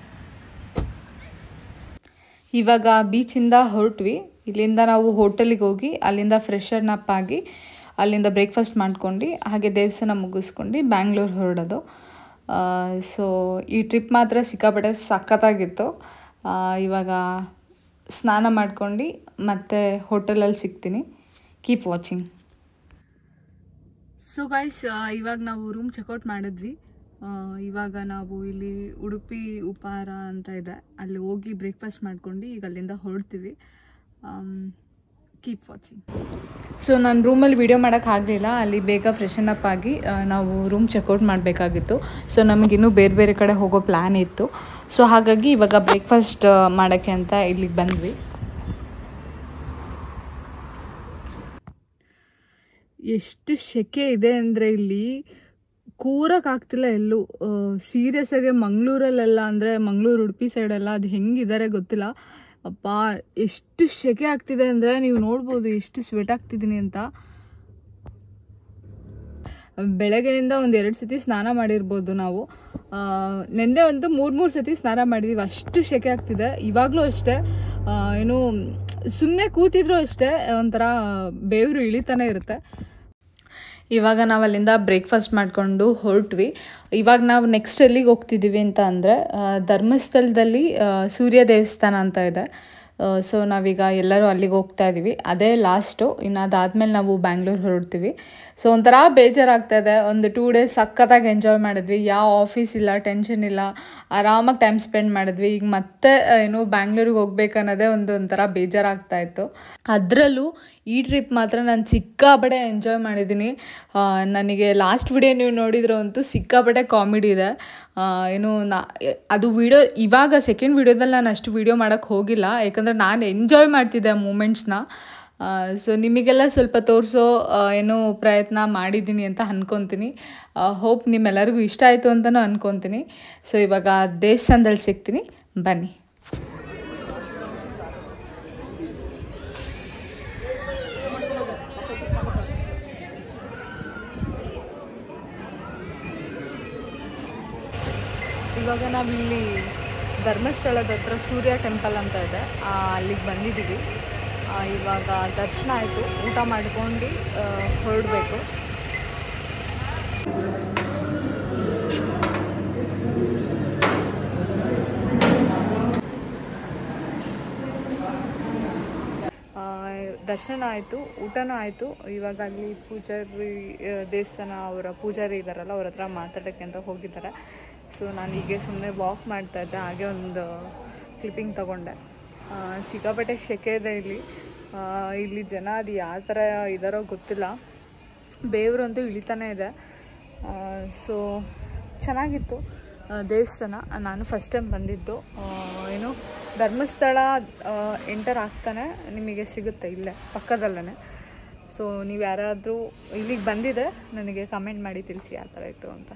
ಇವಾಗ ಬೀಚಿಂದ ಹೊರಟ್ವಿ ಇಲ್ಲಿಂದ ನಾವು ಹೋಟೆಲಿಗೆ ಹೋಗಿ ಅಲ್ಲಿಂದ ಫ್ರೆಶರ್ ಅಪ್ ಆಗಿ ಅಲ್ಲಿಂದ ಬ್ರೇಕ್ಫಾಸ್ಟ್ ಮಾಡ್ಕೊಂಡು ಹಾಗೆ ದೇವಸ್ಥಾನ ಮುಗಿಸ್ಕೊಂಡು ಬ್ಯಾಂಗ್ಳೂರು ಹೊರಡೋದು ಸೊ ಈ ಟ್ರಿಪ್ ಮಾತ್ರ ಸಿಕ್ಕಾಪಟ್ಟೆ ಸಖತ್ತಾಗಿತ್ತು ಆ, ಇವಾಗ ಸ್ನಾನ ಮಾಡ್ಕೊಂಡು ಮತ್ತೆ ಹೋಟೆಲಲ್ಲಿ ಸಿಗ್ತೀನಿ ಕೀಪ್ ವಾಚಿಂಗ್ ಸೊ ಗೈಸ್ ಇವಾಗ ನಾವು ರೂಮ್ ಚೆಕ್ಔಟ್ ಮಾಡಿದ್ವಿ ಆ, ಇವಾಗ ನಾವು ಇಲ್ಲಿ ಉಡುಪಿ ಉಪಹಾರ ಅಂತ ಇದೆ ಅಲ್ಲಿ ಹೋಗಿ ಬ್ರೇಕ್ಫಾಸ್ಟ್ ಮಾಡ್ಕೊಂಡು ಈಗ ಅಲ್ಲಿಂದ ಹೊರಡ್ತೀವಿ ಕೀಪ್ ವಾಚಿಂಗ್ ಸೊ ನಾನು ರೂಮಲ್ಲಿ ವಿಡಿಯೋ ಮಾಡೋಕ್ಕಾಗಲಿಲ್ಲ ಅಲ್ಲಿ ಬೇಗ ಫ್ರೆಶನ್ ಅಪ್ ಆಗಿ ಆ, ನಾವು ರೂಮ್ ಚೆಕ್ಔಟ್ ಮಾಡಬೇಕಾಗಿತ್ತು ಸೊ ನಮಗಿನ್ನೂ ಬೇರೆ ಬೇರೆ ಕಡೆ ಹೋಗೋ ಪ್ಲ್ಯಾನ್ ಇತ್ತು ಸೊ ಹಾಗಾಗಿ ಇವಾಗ ಬ್ರೇಕ್ಫಾಸ್ಟ್ ಮಾಡೋಕ್ಕೆ ಅಂತ ಇಲ್ಲಿಗೆ ಬಂದ್ವಿ ಎಷ್ಟು ಸೆಕೆ ಇದೆ ಅಂದರೆ ಇಲ್ಲಿ ಕೂರಕ್ಕಾಗ್ತಿಲ್ಲ ಎಲ್ಲೂ ಸೀರಿಯಸ್ ಆಗಿ ಮಂಗಳೂರಲ್ಲೆಲ್ಲ ಅಂದರೆ ಮಂಗಳೂರು ಉಡುಪಿ ಸೈಡೆಲ್ಲ ಅದು ಹೆಂಗಿದ್ದಾರೆ ಗೊತ್ತಿಲ್ಲ ಅಪ್ಪ ಎಷ್ಟು ಸೆಕೆ ಆಗ್ತಿದೆ ಅಂದರೆ ನೀವು ನೋಡ್ಬೋದು ಎಷ್ಟು ಸ್ವೆಟ್ ಆಗ್ತಿದ್ದೀನಿ ಅಂತ ಬೆಳಗ್ಗೆಯಿಂದ ಒಂದು ಎರಡು ಸತಿ ಸ್ನಾನ ಮಾಡಿರ್ಬೋದು ನಾವು ಆ, ನೆನ್ನೆ ಒಂದು ಮೂರು ಮೂರು ಸತಿ ಸ್ನಾನ ಮಾಡಿದ್ದೀವಿ ಅಷ್ಟು ಸೆಕೆ ಆಗ್ತಿದೆ ಇವಾಗಲೂ ಅಷ್ಟೇ ಆ, ಏನು ಸುಮ್ಮನೆ ಕೂತಿದ್ರು ಅಷ್ಟೇ ಒಂಥರ ಬೇವರು ಇಳಿತಾನೆ ಇರುತ್ತೆ ಇವಾಗ ನಾವು ಅಲ್ಲಿಂದ ಬ್ರೇಕ್ಫಾಸ್ಟ್ ಮಾಡಿಕೊಂಡು ಹೊರಟ್ವಿ ಇವಾಗ ನಾವು ನೆಕ್ಸ್ಟ್ ಎಲ್ಲಿಗೆ ಹೋಗ್ತಿದ್ದೀವಿ ಅಂತ ಅಂದರೆ ಧರ್ಮಸ್ಥಳದಲ್ಲಿ ಆ, ಸೂರ್ಯ ದೇವಸ್ಥಾನ ಅಂತ ಇದೆ ಸೊ ನಾವೀಗ ಎಲ್ಲರೂ ಅಲ್ಲಿಗೆ ಹೋಗ್ತಾ ಇದ್ದೀವಿ ಅದೇ ಲಾಸ್ಟು ಇನ್ನು ಅದಾದಮೇಲೆ ನಾವು ಬ್ಯಾಂಗ್ಳೂರು ಹೊರಡ್ತೀವಿ ಸೊ ಒಂಥರ ಬೇಜಾರಾಗ್ತಾ ಇದೆ ಒಂದು ಟೂ ಡೇಸ್ ಸಖತ್ತಾಗಿ ಎಂಜಾಯ್ ಮಾಡಿದ್ವಿ ಯಾವ ಆಫೀಸ್ ಇಲ್ಲ ಟೆನ್ಷನ್ ಇಲ್ಲ ಆರಾಮಾಗಿ ಟೈಮ್ ಸ್ಪೆಂಡ್ ಮಾಡಿದ್ವಿ ಈಗ ಮತ್ತೆ ಆ, ಏನು ಬ್ಯಾಂಗ್ಳೂರಿಗೆ ಹೋಗ್ಬೇಕನ್ನೋದೇ ಒಂದು ಒಂಥರ ಬೇಜಾರಾಗ್ತಾ ಇತ್ತು ಅದರಲ್ಲೂ ಈ ಟ್ರಿಪ್ ಮಾತ್ರ ನಾನು ಸಿಕ್ಕಾಪಟ್ಟೆ ಎಂಜಾಯ್ ಮಾಡಿದ್ದೀನಿ ಆ, ನನಗೆ ಲಾಸ್ಟ್ ವಿಡಿಯೋ ನೀವು ನೋಡಿದ್ರು ಅಂತೂ ಸಿಕ್ಕಾಪಟ್ಟೆ ಕಾಮಿಡಿ ಇದೆ ಆ, ಏನು ನಾ ಅದು ವಿಡಿಯೋ ಇವಾಗ ಸೆಕೆಂಡ್ ವಿಡಿಯೋದಲ್ಲಿ ನಾನು ಅಷ್ಟು ವಿಡಿಯೋ ಮಾಡೋಕ್ಕೆ ಹೋಗಿಲ್ಲ ಯಾಕಂದರೆ ನಾನು ಎಂಜಾಯ್ ಮಾಡ್ತಿದ್ದೆ ಆ ಮೂಮೆಂಟ್ಸ್ನ ಸೊ ನಿಮಗೆಲ್ಲ ಸ್ವಲ್ಪ ತೋರಿಸೋ ಏನೋ ಪ್ರಯತ್ನ ಮಾಡಿದ್ದೀನಿ ಅಂತ ಅನ್ಕೊತೀನಿ ಹೋಪ್ ನಿಮ್ಮೆಲ್ಲರಿಗೂ ಇಷ್ಟ ಆಯಿತು ಅಂತಲೂ ಅನ್ಕೊತೀನಿ ಸೊ ಇವಾಗ ದೇವಸ್ಥಾನದಲ್ಲಿ ಸಿಗ್ತೀನಿ ಬನ್ನಿ ಇವಾಗ ನಾವಿಲ್ಲಿ ಧರ್ಮಸ್ಥಳದ ಹತ್ರ ಸೂರ್ಯ ಟೆಂಪಲ್ ಅಂತ ಇದೆ ಆ, ಅಲ್ಲಿಗೆ ಬಂದಿದ್ದೀವಿ ಆ, ಇವಾಗ ದರ್ಶನ ಆಯಿತು ಊಟ ಮಾಡ್ಕೊಂಡು ಹೊರಡಬೇಕು ಆ, ದರ್ಶನ ಆಯಿತು ಊಟನೂ ಆಯಿತು ಇವಾಗ ಅಲ್ಲಿ ಪೂಜಾರಿ ಆ, ದೇವಸ್ಥಾನ ಅವರ ಪೂಜಾರಿ ಇದ್ದಾರಲ್ಲ ಅವ್ರ ಹತ್ರ ಮಾತಾಡೋಕ್ಕೆ ಅಂತ ಹೋಗಿದ್ದಾರೆ ಸೊ ನಾನು ಹೀಗೆ ಸುಮ್ಮನೆ ವಾಕ್ ಮಾಡ್ತಾ ಇದ್ದೆ ಹಾಗೆ ಒಂದು ಕ್ಲಿಪ್ಪಿಂಗ್ ತಗೊಂಡೆ ಆ, ಸಿಕ್ಕಾಪಟ್ಟೆ ಶೆಕೆ ಇದೆ ಇಲ್ಲಿ ಆ, ಇಲ್ಲಿ ಜನ ಅದು ಯಾವ ಥರ ಇದ್ದಾರೋ ಗೊತ್ತಿಲ್ಲ ಬೇವ್ರಂತೂ ಇಳಿತಾನೆ ಇದೆ ಸೊ ಚೆನ್ನಾಗಿತ್ತು ಆ, ದೇವಸ್ಥಾನ ನಾನು ಫಸ್ಟ್ ಟೈಮ್ ಬಂದಿದ್ದು ಆ, ಏನು ಧರ್ಮಸ್ಥಳ ಎಂಟರ್ ಆಗ್ತಾನೆ ನಿಮಗೆ ಸಿಗುತ್ತೆ ಇಲ್ಲೇ ಪಕ್ಕದಲ್ಲೇ ಸೊ ನೀವು ಯಾರಾದರೂ ಇಲ್ಲಿಗೆ ಬಂದಿದ್ರೆ ನನಗೆ ಕಮೆಂಟ್ ಮಾಡಿ ತಿಳಿಸಿ ಯಾವ ಥರ ಇತ್ತು ಅಂತ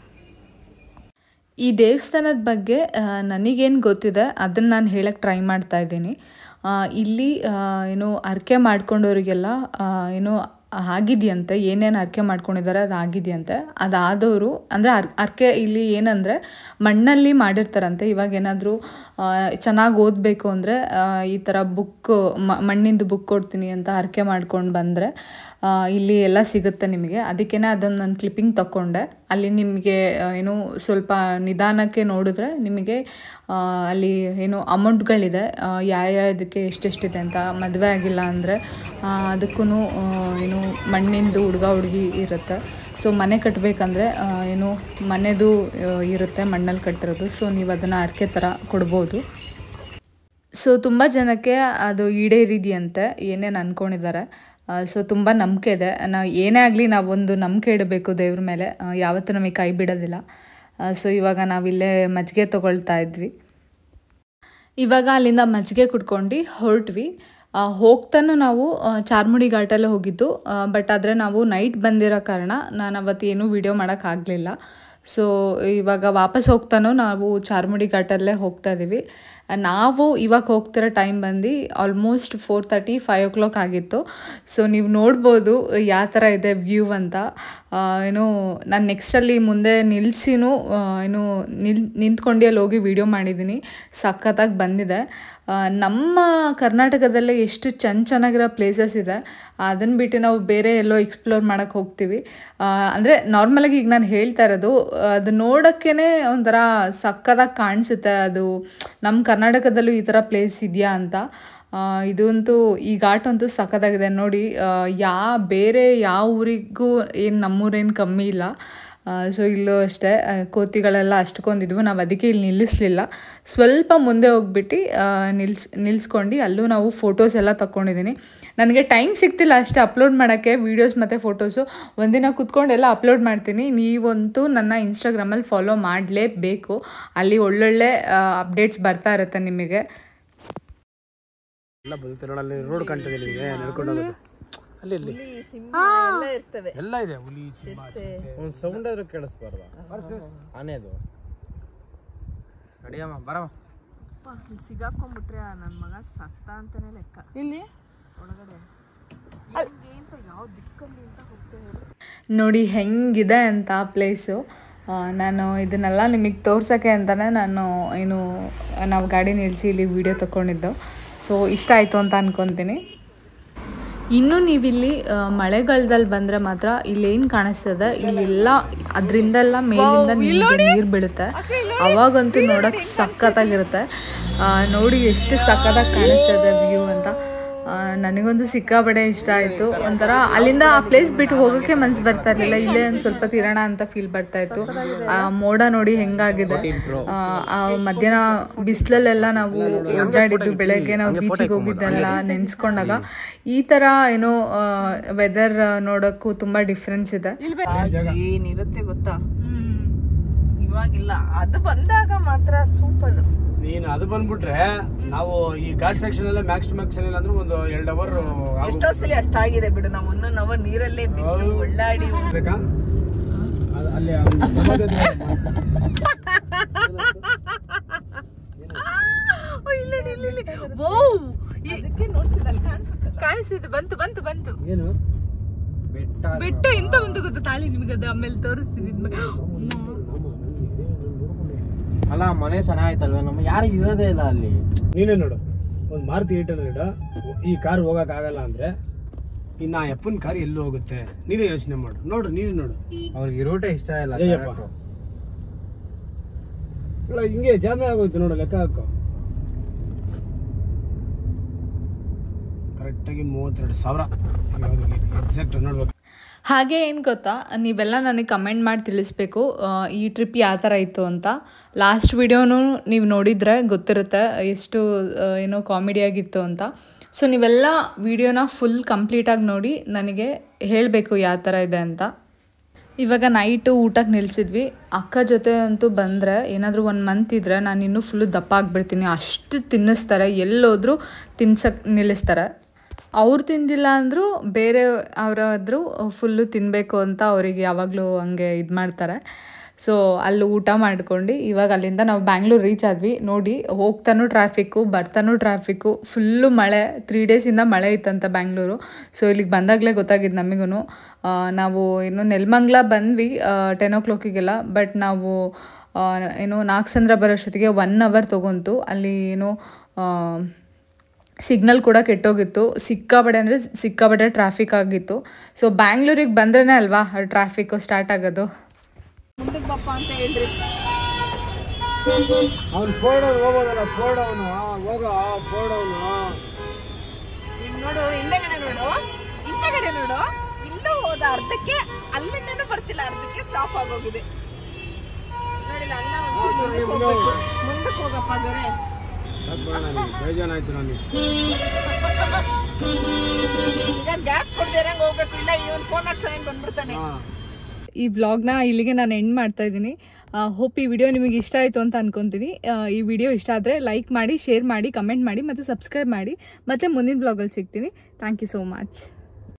ಈ ದೇವಸ್ಥಾನದ ಬಗ್ಗೆ ನನಗೇನು ಗೊತ್ತಿದೆ ಅದನ್ನು ನಾನು ಹೇಳಕ್ಕೆ ಟ್ರೈ ಮಾಡ್ತಾ ಇದ್ದೀನಿ ಆ, ಇಲ್ಲಿ ಆ, ಏನು ಅರ್ಕೆ ಮಾಡ್ಕೊಂಡವರಿಗೆಲ್ಲ ಆ, ಏನು ಆಗಿದೆಯಂತೆ ಏನೇನು ಅರ್ಕೆ ಮಾಡ್ಕೊಂಡಿದ್ದಾರೆ ಅದು ಆಗಿದೆಯಂತೆ ಅದಾದವರು ಅಂದರೆ ಅರ್ ಅರ್ಕೆ ಇಲ್ಲಿ ಏನಂದರೆ ಮಣ್ಣಲ್ಲಿ ಮಾಡಿರ್ತಾರಂತೆ ಇವಾಗ ಏನಾದರೂ ಚೆನ್ನಾಗಿ ಓದಬೇಕು ಅಂದರೆ ಈ ಥರ ಬುಕ್ ಮಣ್ಣಿಂದು ಬುಕ್ ಕೊಡ್ತೀನಿ ಅಂತ ಅರ್ಕೆ ಮಾಡ್ಕೊಂಡು ಬಂದರೆ ಇಲ್ಲಿ ಎಲ್ಲ ಸಿಗುತ್ತೆ ನಿಮಗೆ ಅದಕ್ಕೇ ಅದನ್ನು ನಾನು ಕ್ಲಿಪ್ಪಿಂಗ್ ತಗೊಂಡೆ ಅಲ್ಲಿ ನಿಮಗೆ ಆ, ಏನು ಸ್ವಲ್ಪ ನಿಧಾನಕ್ಕೆ ನೋಡಿದ್ರೆ ನಿಮಗೆ ಆ, ಅಲ್ಲಿ ಏನು ಅಮೌಂಟ್ಗಳಿದೆ ಯಾವ ಇದಕ್ಕೆ ಎಷ್ಟೆಷ್ಟಿದೆ ಅಂತ ಮದುವೆ ಆಗಿಲ್ಲ ಅಂದರೆ ಅದಕ್ಕೂ ಏನು ಮಣ್ಣಿಂದು ಹುಡುಗ ಹುಡುಗಿ ಇರುತ್ತೆ ಸೊ ಮನೆ ಕಟ್ಟಬೇಕಂದ್ರೆ ಏನು ಮನೆದು ಆ, ಇರುತ್ತೆ ಮಣ್ಣಲ್ಲಿ ಕಟ್ಟಿರೋದು ಸೊ ನೀವು ಅದನ್ನು ಅರ್ಕೆ ಥರ ಕೊಡ್ಬೋದು ಸೊ ತುಂಬ ಜನಕ್ಕೆ ಅದು ಈಡೇರಿದೆಯಂತೆ ಏನೇನು ಅಂದ್ಕೊಂಡಿದ್ದಾರೆ ಸೊ ತುಂಬ ನಂಬಿಕೆ ಇದೆ ನಾವು ಏನೇ ಆಗಲಿ ನಾವೊಂದು ನಂಬಿಕೆ ಇಡಬೇಕು ದೇವ್ರ ಮೇಲೆ ಆ, ಯಾವತ್ತೂ ನಮಗೆ ಕೈ ಬಿಡೋದಿಲ್ಲ ಸೊ ಇವಾಗ ನಾವಿಲ್ಲೇ ಮಜ್ಜಿಗೆ ತೊಗೊಳ್ತಾ ಇದ್ವಿ ಇವಾಗ ಅಲ್ಲಿಂದ ಮಜ್ಜಿಗೆ ಕುಡ್ಕೊಂಡು ಹೊರಟ್ವಿ ಆ, ಹೋಗ್ತಾನು ನಾವು ಆ, ಚಾರ್ಮುಡಿ ಘಾಟಲ್ಲೇ ಹೋಗಿದ್ದು ಬಟ್ ಆದರೆ ನಾವು ನೈಟ್ ಬಂದಿರೋ ಕಾರಣ ನಾನು ಅವತ್ತು ಏನೂ ವಿಡಿಯೋ ಮಾಡೋಕ್ಕಾಗಲಿಲ್ಲ ಸೊ ಇವಾಗ ವಾಪಸ್ ಹೋಗ್ತಾನೂ ನಾವು ಚಾರ್ಮುಡಿ ಘಾಟಲ್ಲೇ ಹೋಗ್ತಾ ಇದ್ದೀವಿ ನಾವು ಇವಾಗ ಹೋಗ್ತಿರೋ ಟೈಮ್ ಬಂದು almost four thirty five o'clock ಆಗಿತ್ತು ಸೊ ನೀವು ನೋಡ್ಬೋದು ಯಾವ ಥರ ಇದೆ ವ್ಯೂ ಅಂತ ಆ, ಏನು ನಾನು ನೆಕ್ಸ್ಟಲ್ಲಿ ಮುಂದೆ ನಿಲ್ಸಿನೂ ಆ, ಏನು ನಿಲ್ ನಿಂತ್ಕೊಂಡು ಅಲ್ಲಿ ಹೋಗಿ ವಿಡಿಯೋ ಮಾಡಿದ್ದೀನಿ ಸಖತ್ತಾಗಿ ಬಂದಿದೆ ಆ, ನಮ್ಮ ಕರ್ನಾಟಕದಲ್ಲೇ ಎಷ್ಟು ಚೆನ್ನ ಚೆನ್ನಾಗಿರೋ ಪ್ಲೇಸಸ್ ಇದೆ ಅದನ್ನು ಬಿಟ್ಟು ನಾವು ಬೇರೆ ಎಲ್ಲೋ ಎಕ್ಸ್ಪ್ಲೋರ್ ಮಾಡೋಕ್ಕೆ ಹೋಗ್ತೀವಿ ಅಂದರೆ ನಾರ್ಮಲಾಗಿ ಈಗ ನಾನು ಹೇಳ್ತಾ ಇರೋದು ಅದು ನೋಡೋಕ್ಕೇ ಒಂಥರ ಸಕ್ಕದಾಗಿ ಕಾಣಿಸುತ್ತೆ ಅದು ನಮ್ಮ ಕರ್ನಾಟಕದಲ್ಲೂ ಈ ಥರ ಪ್ಲೇಸ್ ಇದೆಯಾ ಅಂತ ಆ, ಇದಂತೂ ಈ ಘಾಟ್ ಅಂತೂ ಸಖತ್ತಾಗಿದೆ ನೋಡಿ ಯಾ ಬೇರೆ ಯಾವ ಊರಿಗೂ ಏನು ನಮ್ಮೂರೇನು ಕಮ್ಮಿ ಇಲ್ಲ ಸೊ ಇಲ್ಲೂ ಅಷ್ಟೇ ಆ, ಕೋತಿಗಳೆಲ್ಲ ಅಷ್ಟೊಂದಿದ್ವು ನಾವು ಅದಕ್ಕೆ ಇಲ್ಲಿ ನಿಲ್ಲಿಸಲಿಲ್ಲ ಸ್ವಲ್ಪ ಮುಂದೆ ಹೋಗ್ಬಿಟ್ಟು ನಿಲ್ಸ್ ನಿಲ್ಸ್ಕೊಂಡು ಅಲ್ಲೂ ನಾವು ಫೋಟೋಸ್ ಎಲ್ಲ ತಗೊಂಡಿದ್ದೀನಿ ನನಗೆ ಟೈಮ್ ಸಿಗ್ತಿಲ್ಲ ಅಷ್ಟೇ ಅಪ್ಲೋಡ್ ಮಾಡೋಕ್ಕೆ ವೀಡಿಯೋಸ್ ಮತ್ತು ಫೋಟೋಸು ಒಂದಿನ ಕುತ್ಕೊಂಡೆಲ್ಲ ಅಪ್ಲೋಡ್ ಮಾಡ್ತೀನಿ ನೀವಂತೂ ನನ್ನ ಇನ್ಸ್ಟಾಗ್ರಾಮಲ್ಲಿ ಫಾಲೋ ಮಾಡಲೇಬೇಕು ಅಲ್ಲಿ ಒಳ್ಳೊಳ್ಳೆ ಅಪ್ಡೇಟ್ಸ್ ಬರ್ತಾ ಇರುತ್ತೆ ನಿಮಗೆ ಎಲ್ಲ ಬದುಕ್ತಾರೆ ನೋಡಿ ಅಲ್ಲಿ ರೋಡ್ ಕಾಣ್ತದೆ ನಿಮಗೆ ನಡ್ಕೊಂಡು ಹೋಗೋದು ಅಲ್ಲಿ ಇಲ್ಲಿ ಸಿಂಹ ಎಲ್ಲ ಇರ್ತವೆ ಎಲ್ಲ ಇದೆ ಹುಲಿ ಸಿಂಹ ಚಿರತೆ. ಒಂದು ಸೌಂಡ್ ಆದ್ರೂ ಕೇಳಿಸ್ಬಾರ್ದ ಆನೆದು ನಡಿಯಮ್ಮ ಬರಮ್ಮ ಅಪ್ಪ, ಇಲ್ಲಿ ಸಿಗಾಕೊಂಡ್ಬಿಟ್ರೆ ನನ್ನ ಮಗ ಸತ್ತ ಅಂತಾನೆ ಲೆಕ್ಕ ಇಲ್ಲಿ ಒಳಗಡೆ ಹೆಂಗೆ ಅಂತ ಯಾವ ದಿಕ್ಕಲ್ಲಿ ಅಂತ ಹೋಗ್ತಾ ಹೇಳು ನೋಡಿ ಹೆಂಗಿದೆ ಅಂತ ಪ್ಲೇಸು ನಾನು ಇದನ್ನೆಲ್ಲ ನಿಮಗೆ ತೋರ್ಸೋಕ್ಕೆ ಅಂತಲೇ ನಾನು ಏನು ನಾವು ಗಾಡಿ ನಿಲ್ಲಿಸಿ ಇಲ್ಲಿ ವಿಡಿಯೋ ತಗೊಂಡಿದ್ದು ಸೊ ಇಷ್ಟ ಆಯಿತು ಅಂತ ಅನ್ಕೊತೀನಿ ಇನ್ನು ನೀವಿಲ್ಲಿ ಆ, ಮಳೆಗಾಲದಲ್ಲಿ ಬಂದರೆ ಮಾತ್ರ ಇಲ್ಲಿ ಏನು ಕಾಣಿಸ್ತದೆ ಇಲ್ಲೆಲ್ಲ ಅದರಿಂದೆಲ್ಲ ಮೇಲಿಂದ ನಿಮಗೆ ನೀರು ಬೀಳುತ್ತೆ ಅವಾಗಂತೂ ನೋಡೋಕೆ ಸಖತ್ತಾಗಿರುತ್ತೆ ಆ, ನೋಡಿ ಎಷ್ಟು ಸಖತ್ತಾಗಿ ಕಾಣಿಸ್ತದೆ ವ್ಯೂ ಅಂತ ಆ, ನನಗಂತೂ ಸಿಕ್ಕಾಬಡೆ ಇಷ್ಟ ಆಯಿತು ಒಂಥರ ಅಲ್ಲಿಂದ ಆ ಪ್ಲೇಸ್ ಬಿಟ್ಟು ಹೋಗೋಕ್ಕೆ ಮನ್ಸು ಬರ್ತಾ ಇರಲಿಲ್ಲ ಇಲ್ಲೇ ಒಂದು ಸ್ವಲ್ಪ ತಿರೋಣ ಅಂತ ಫೀಲ್ ಬರ್ತಾ ಇತ್ತು ಆ ಮೋಡ ನೋಡಿ ಹೆಂಗಾಗಿದೆ ಆ, ಆ ಮಧ್ಯಾಹ್ನ ಬಿಸಿಲಲ್ಲೆಲ್ಲ ನಾವು ಓಡಾಡಿದ್ದು ಬೆಳಗ್ಗೆ ನಾವು ಬೀಚಿಗೆ ಹೋಗಿದ್ದೆಲ್ಲ ನೆನೆಸ್ಕೊಂಡಾಗ ಈ ಥರ ಏನೋ ವೆದರ್ ನೋಡೋಕ್ಕೂ ತುಂಬ ಡಿಫ್ರೆನ್ಸ್ ಇದೆ ಏನಿರುತ್ತೆ ಗೊತ್ತಾ ಇವಾಗಿಲ್ಲ ಅದು ಬಂದಾಗ ಮಾತ್ರ ಸೂಪರ್ ನೀನು ಅದು ಬಂದ್ಬಿಟ್ರೆ ನಾವು ಈ ಘಾಟ್ ಸೆಕ್ಷನ್ ಅಲ್ಲೇ ಮ್ಯಾಕ್ಸ್ ಟು ಮ್ಯಾಕ್ಸ್ ಏನಿಲ್ಲ ಅಂದ್ರೆ ಒಂದು ಎರಡು ಅವರ್ ಎಷ್ಟೋ ಸಲ ಅಷ್ಟಾಗಿದೆ ಬಿಡು ನಾವು ಒನ್ ಅವರ್ ನೀರಲ್ಲೇ ಬಿದ್ದು ಒಳ್ಳಾಡಿ ಬೇಕಾ ಅದು ಅಲ್ಲಿ ಆ ಸಮಾಧಿ ಹತ್ರ ಅದಕ್ಕೆ ನೋಡ್ಸಿದ ಅಲ್ಲಿ ಕಾಣಿಸುತ್ತಲ್ಲ ಕಾಣಿಸಿದೆ ಬಂತು ಬಂತು ಬಂತು ಏನು ಬೆಟ್ಟ ಬೆಟ್ಟ ಎಂತ ಬಂತು ಗೊತ್ತಾ ತಾಳಿ ನಿಮಗೆ ಅದು ಆಮೇಲೆ ತೋರಿಸ್ತೀನಿ ಅಲ್ಲ ಮನೆ ಚೆನ್ನಾಯ್ತಲ್ವ ನಮ್ಮ ಯಾರು ಇರೋದೇ ಇಲ್ಲ ಅಲ್ಲಿ ನೀನೇ ನೋಡು ಒಂದು ಮಾರುತಿ ಏಟ್ ಹಂಡ್ರೆಡ್ ಈ ಕಾರ್ ಹೋಗಕ್ ಆಗಲ್ಲ ಅಂದ್ರೆ ಇನ್ನು ಆ ಅಪ್ಪನ ಕಾರ್ ಎಲ್ಲೂ ಹೋಗುತ್ತೆ ನೀನೇ ಯೋಚನೆ ಮಾಡು ನೋಡು ನೀನೇ ನೋಡು ಅವ್ರಿಗೆ ಇರೋಟೆ ಇಷ್ಟ ಇಲ್ಲ ಅಯ್ಯಪ್ಪ. character. ಅಲ್ಲ ಹಿಂಗೆ ಜಾಮೆ ಆಗೋಯ್ತು ನೋಡು ಲೆಕ್ಕ ಹಾಕೋ ಕರೆಕ್ಟಾಗಿ ಮೂವತ್ತೆರಡು ಸಾವಿರ ಎಕ್ಸಾಕ್ಟ್ ನೋಡ್ಬೇಕು ಹಾಗೆ ಏನು ಗೊತ್ತಾ ನೀವೆಲ್ಲ ನನಗೆ ಕಮೆಂಟ್ ಮಾಡಿ ತಿಳಿಸ್ಬೇಕು ಆ, ಈ ಟ್ರಿಪ್ ಯಾವ ಥರ ಇತ್ತು ಅಂತ ಲಾಸ್ಟ್ ವಿಡಿಯೋನು ನೀವು ನೋಡಿದರೆ ಗೊತ್ತಿರುತ್ತೆ ಎಷ್ಟು ಆ, ಏನೋ ಕಾಮಿಡಿಯಾಗಿತ್ತು ಅಂತ ಸೊ ನೀವೆಲ್ಲ ವಿಡಿಯೋನ ಫುಲ್ ಕಂಪ್ಲೀಟಾಗಿ ನೋಡಿ ನನಗೆ ಹೇಳಬೇಕು ಯಾವ ಥರ ಇದೆ ಅಂತ ಇವಾಗ ನೈಟು ಊಟಕ್ಕೆ ನಿಲ್ಸಿದ್ವಿ ಅಕ್ಕ ಜೊತೆ ಅಂತೂ ಬಂದರೆ ಏನಾದರೂ ಒಂದು ಮಂತ್ ಇದ್ದರೆ ನಾನು ಇನ್ನೂ ಫುಲ್ಲು ದಪ್ಪ ಆಗಿಬಿಡ್ತೀನಿ ಅಷ್ಟು ತಿನ್ನಿಸ್ತಾರೆ ಎಲ್ಲೋದ್ರೂ ತಿನ್ಸಕ್ಕೆ ನಿಲ್ಲಿಸ್ತಾರೆ ಅವ್ರು ತಿಂದಿಲ್ಲ ಅಂದರೂ ಬೇರೆ ಅವರಾದರೂ ಫುಲ್ಲು ತಿನ್ನಬೇಕು ಅಂತ ಅವರಿಗೆ ಯಾವಾಗಲೂ ಹಂಗೆ ಇದು ಮಾಡ್ತಾರೆ ಸೊ ಅಲ್ಲಿ ಊಟ ಮಾಡ್ಕೊಂಡು ಇವಾಗ ಅಲ್ಲಿಂದ ನಾವು ಬ್ಯಾಂಗ್ಳೂರು ರೀಚ್ ಆದ್ವಿ ನೋಡಿ ಹೋಗ್ತಾನೂ ಟ್ರಾಫಿಕ್ಕು ಬರ್ತಾನೂ ಟ್ರಾಫಿಕ್ಕು ಫುಲ್ಲು ಮಳೆ ತ್ರೀ ಡೇಸಿಂದ ಮಳೆ ಇತ್ತಂತ ಬ್ಯಾಂಗ್ಳೂರು ಸೊ ಇಲ್ಲಿಗೆ ಬಂದಾಗಲೇ ಗೊತ್ತಾಗಿದ್ದು ನಮಗೂ ನಾವು ಇನ್ನು ನೆಲಮಂಗ್ಲ ಬಂದ್ವಿ ಟೆನ್ ಓ ಕ್ಲಾಕಿಗೆಲ್ಲ ಬಟ್ ನಾವು ಆ, ಏನು ನಾಗಸಂದ್ರ ಬರೋಷ್ಟೊತ್ತಿಗೆ ಒನ್ ಅವರ್ ತೊಗೊಂತು ಅಲ್ಲಿ ಏನು ಆ, ಸಿಗ್ನಲ್ ಕೂಡ ಕೆಟ್ಟೋಗಿತ್ತು ಸಿಕ್ಕಾಬಡೆ ಅಂದರೆ ಸಿಕ್ಕಾಬಡೆ ಟ್ರಾಫಿಕ್ ಆಗಿತ್ತು ಸೊ ಬ್ಯಾಂಗ್ಳೂರಿಗೆ ಬಂದ್ರೇ ಅಲ್ವಾ ಟ್ರಾಫಿಕ್ಕು ಸ್ಟಾರ್ಟ್ ಆಗೋದು ಮುಂದಕ್ಕೆ ಬಪ್ಪ ಅಂತ ಹೇಳ್ರಿ ಅವ್ನು ಫೋರ್ಡ್ ಅವ್ನು ಹೋಗೋದಲ್ಲ ಫೋರ್ಡ್ ಅವನು ಹೋಗ ಫೋರ್ಡ್ ಅವನು ಈಗ ನೋಡು ಹಿಂದೆಗಡೆ ನೋಡು ಹಿಂದೆಗಡೆ ನೋಡು ಇಲ್ಲೂ ಹೋದ ಅರ್ಧಕ್ಕೆ ಅಲ್ಲಿಂದನೂ ಬರ್ತಿಲ್ಲ ಅರ್ಧಕ್ಕೆ ಸ್ಟಾಪ್ ಆಗೋಗಿದೆ ನೋಡಿಲ್ಲ ಅಣ್ಣ ಒಂಚೂರು ಮುಂದಕ್ಕೆ ಹೋಗ್ಬೇಕು ಮುಂದಕ್ಕೆ ಹೋಗಪ್ಪ ದೊರೆ ಬೇಜಾನಾಯ್ತು ನನಗೆ ಈಗ ಗ್ಯಾಪ್ ಕೊಡ್ದೇರಂಗೆ ಹೋಗ್ಬೇಕು ಇಲ್ಲ ಇವನ್ ಫೋನ್ ನಾಟ್ ಸೆವೆನ್ ಬಂದ್ಬಿಡ್ತಾನೆ ಹಾಂ ಈ ವ್ಲಾಗ್ನ ಇಲ್ಲಿಗೆ ನಾನು ಎಂಡ್ ಮಾಡ್ತಾ ಇದ್ದೀನಿ ಹೋಪ್ ಈ ವಿಡಿಯೋ ನಿಮಗೆ ಇಷ್ಟ ಆಯಿತು ಅಂತ ಅನ್ಕೊತೀನಿ ಆ, ಈ ವಿಡಿಯೋ ಇಷ್ಟ ಆದರೆ ಲೈಕ್ ಮಾಡಿ ಶೇರ್ ಮಾಡಿ ಕಮೆಂಟ್ ಮಾಡಿ ಮತ್ತು ಸಬ್ಸ್ಕ್ರೈಬ್ ಮಾಡಿ ಮತ್ತು ಮುಂದಿನ ಬ್ಲಾಗಲ್ಲಿ ಸಿಗ್ತೀನಿ ಥ್ಯಾಂಕ್ ಯು ಸೋ ಮಚ್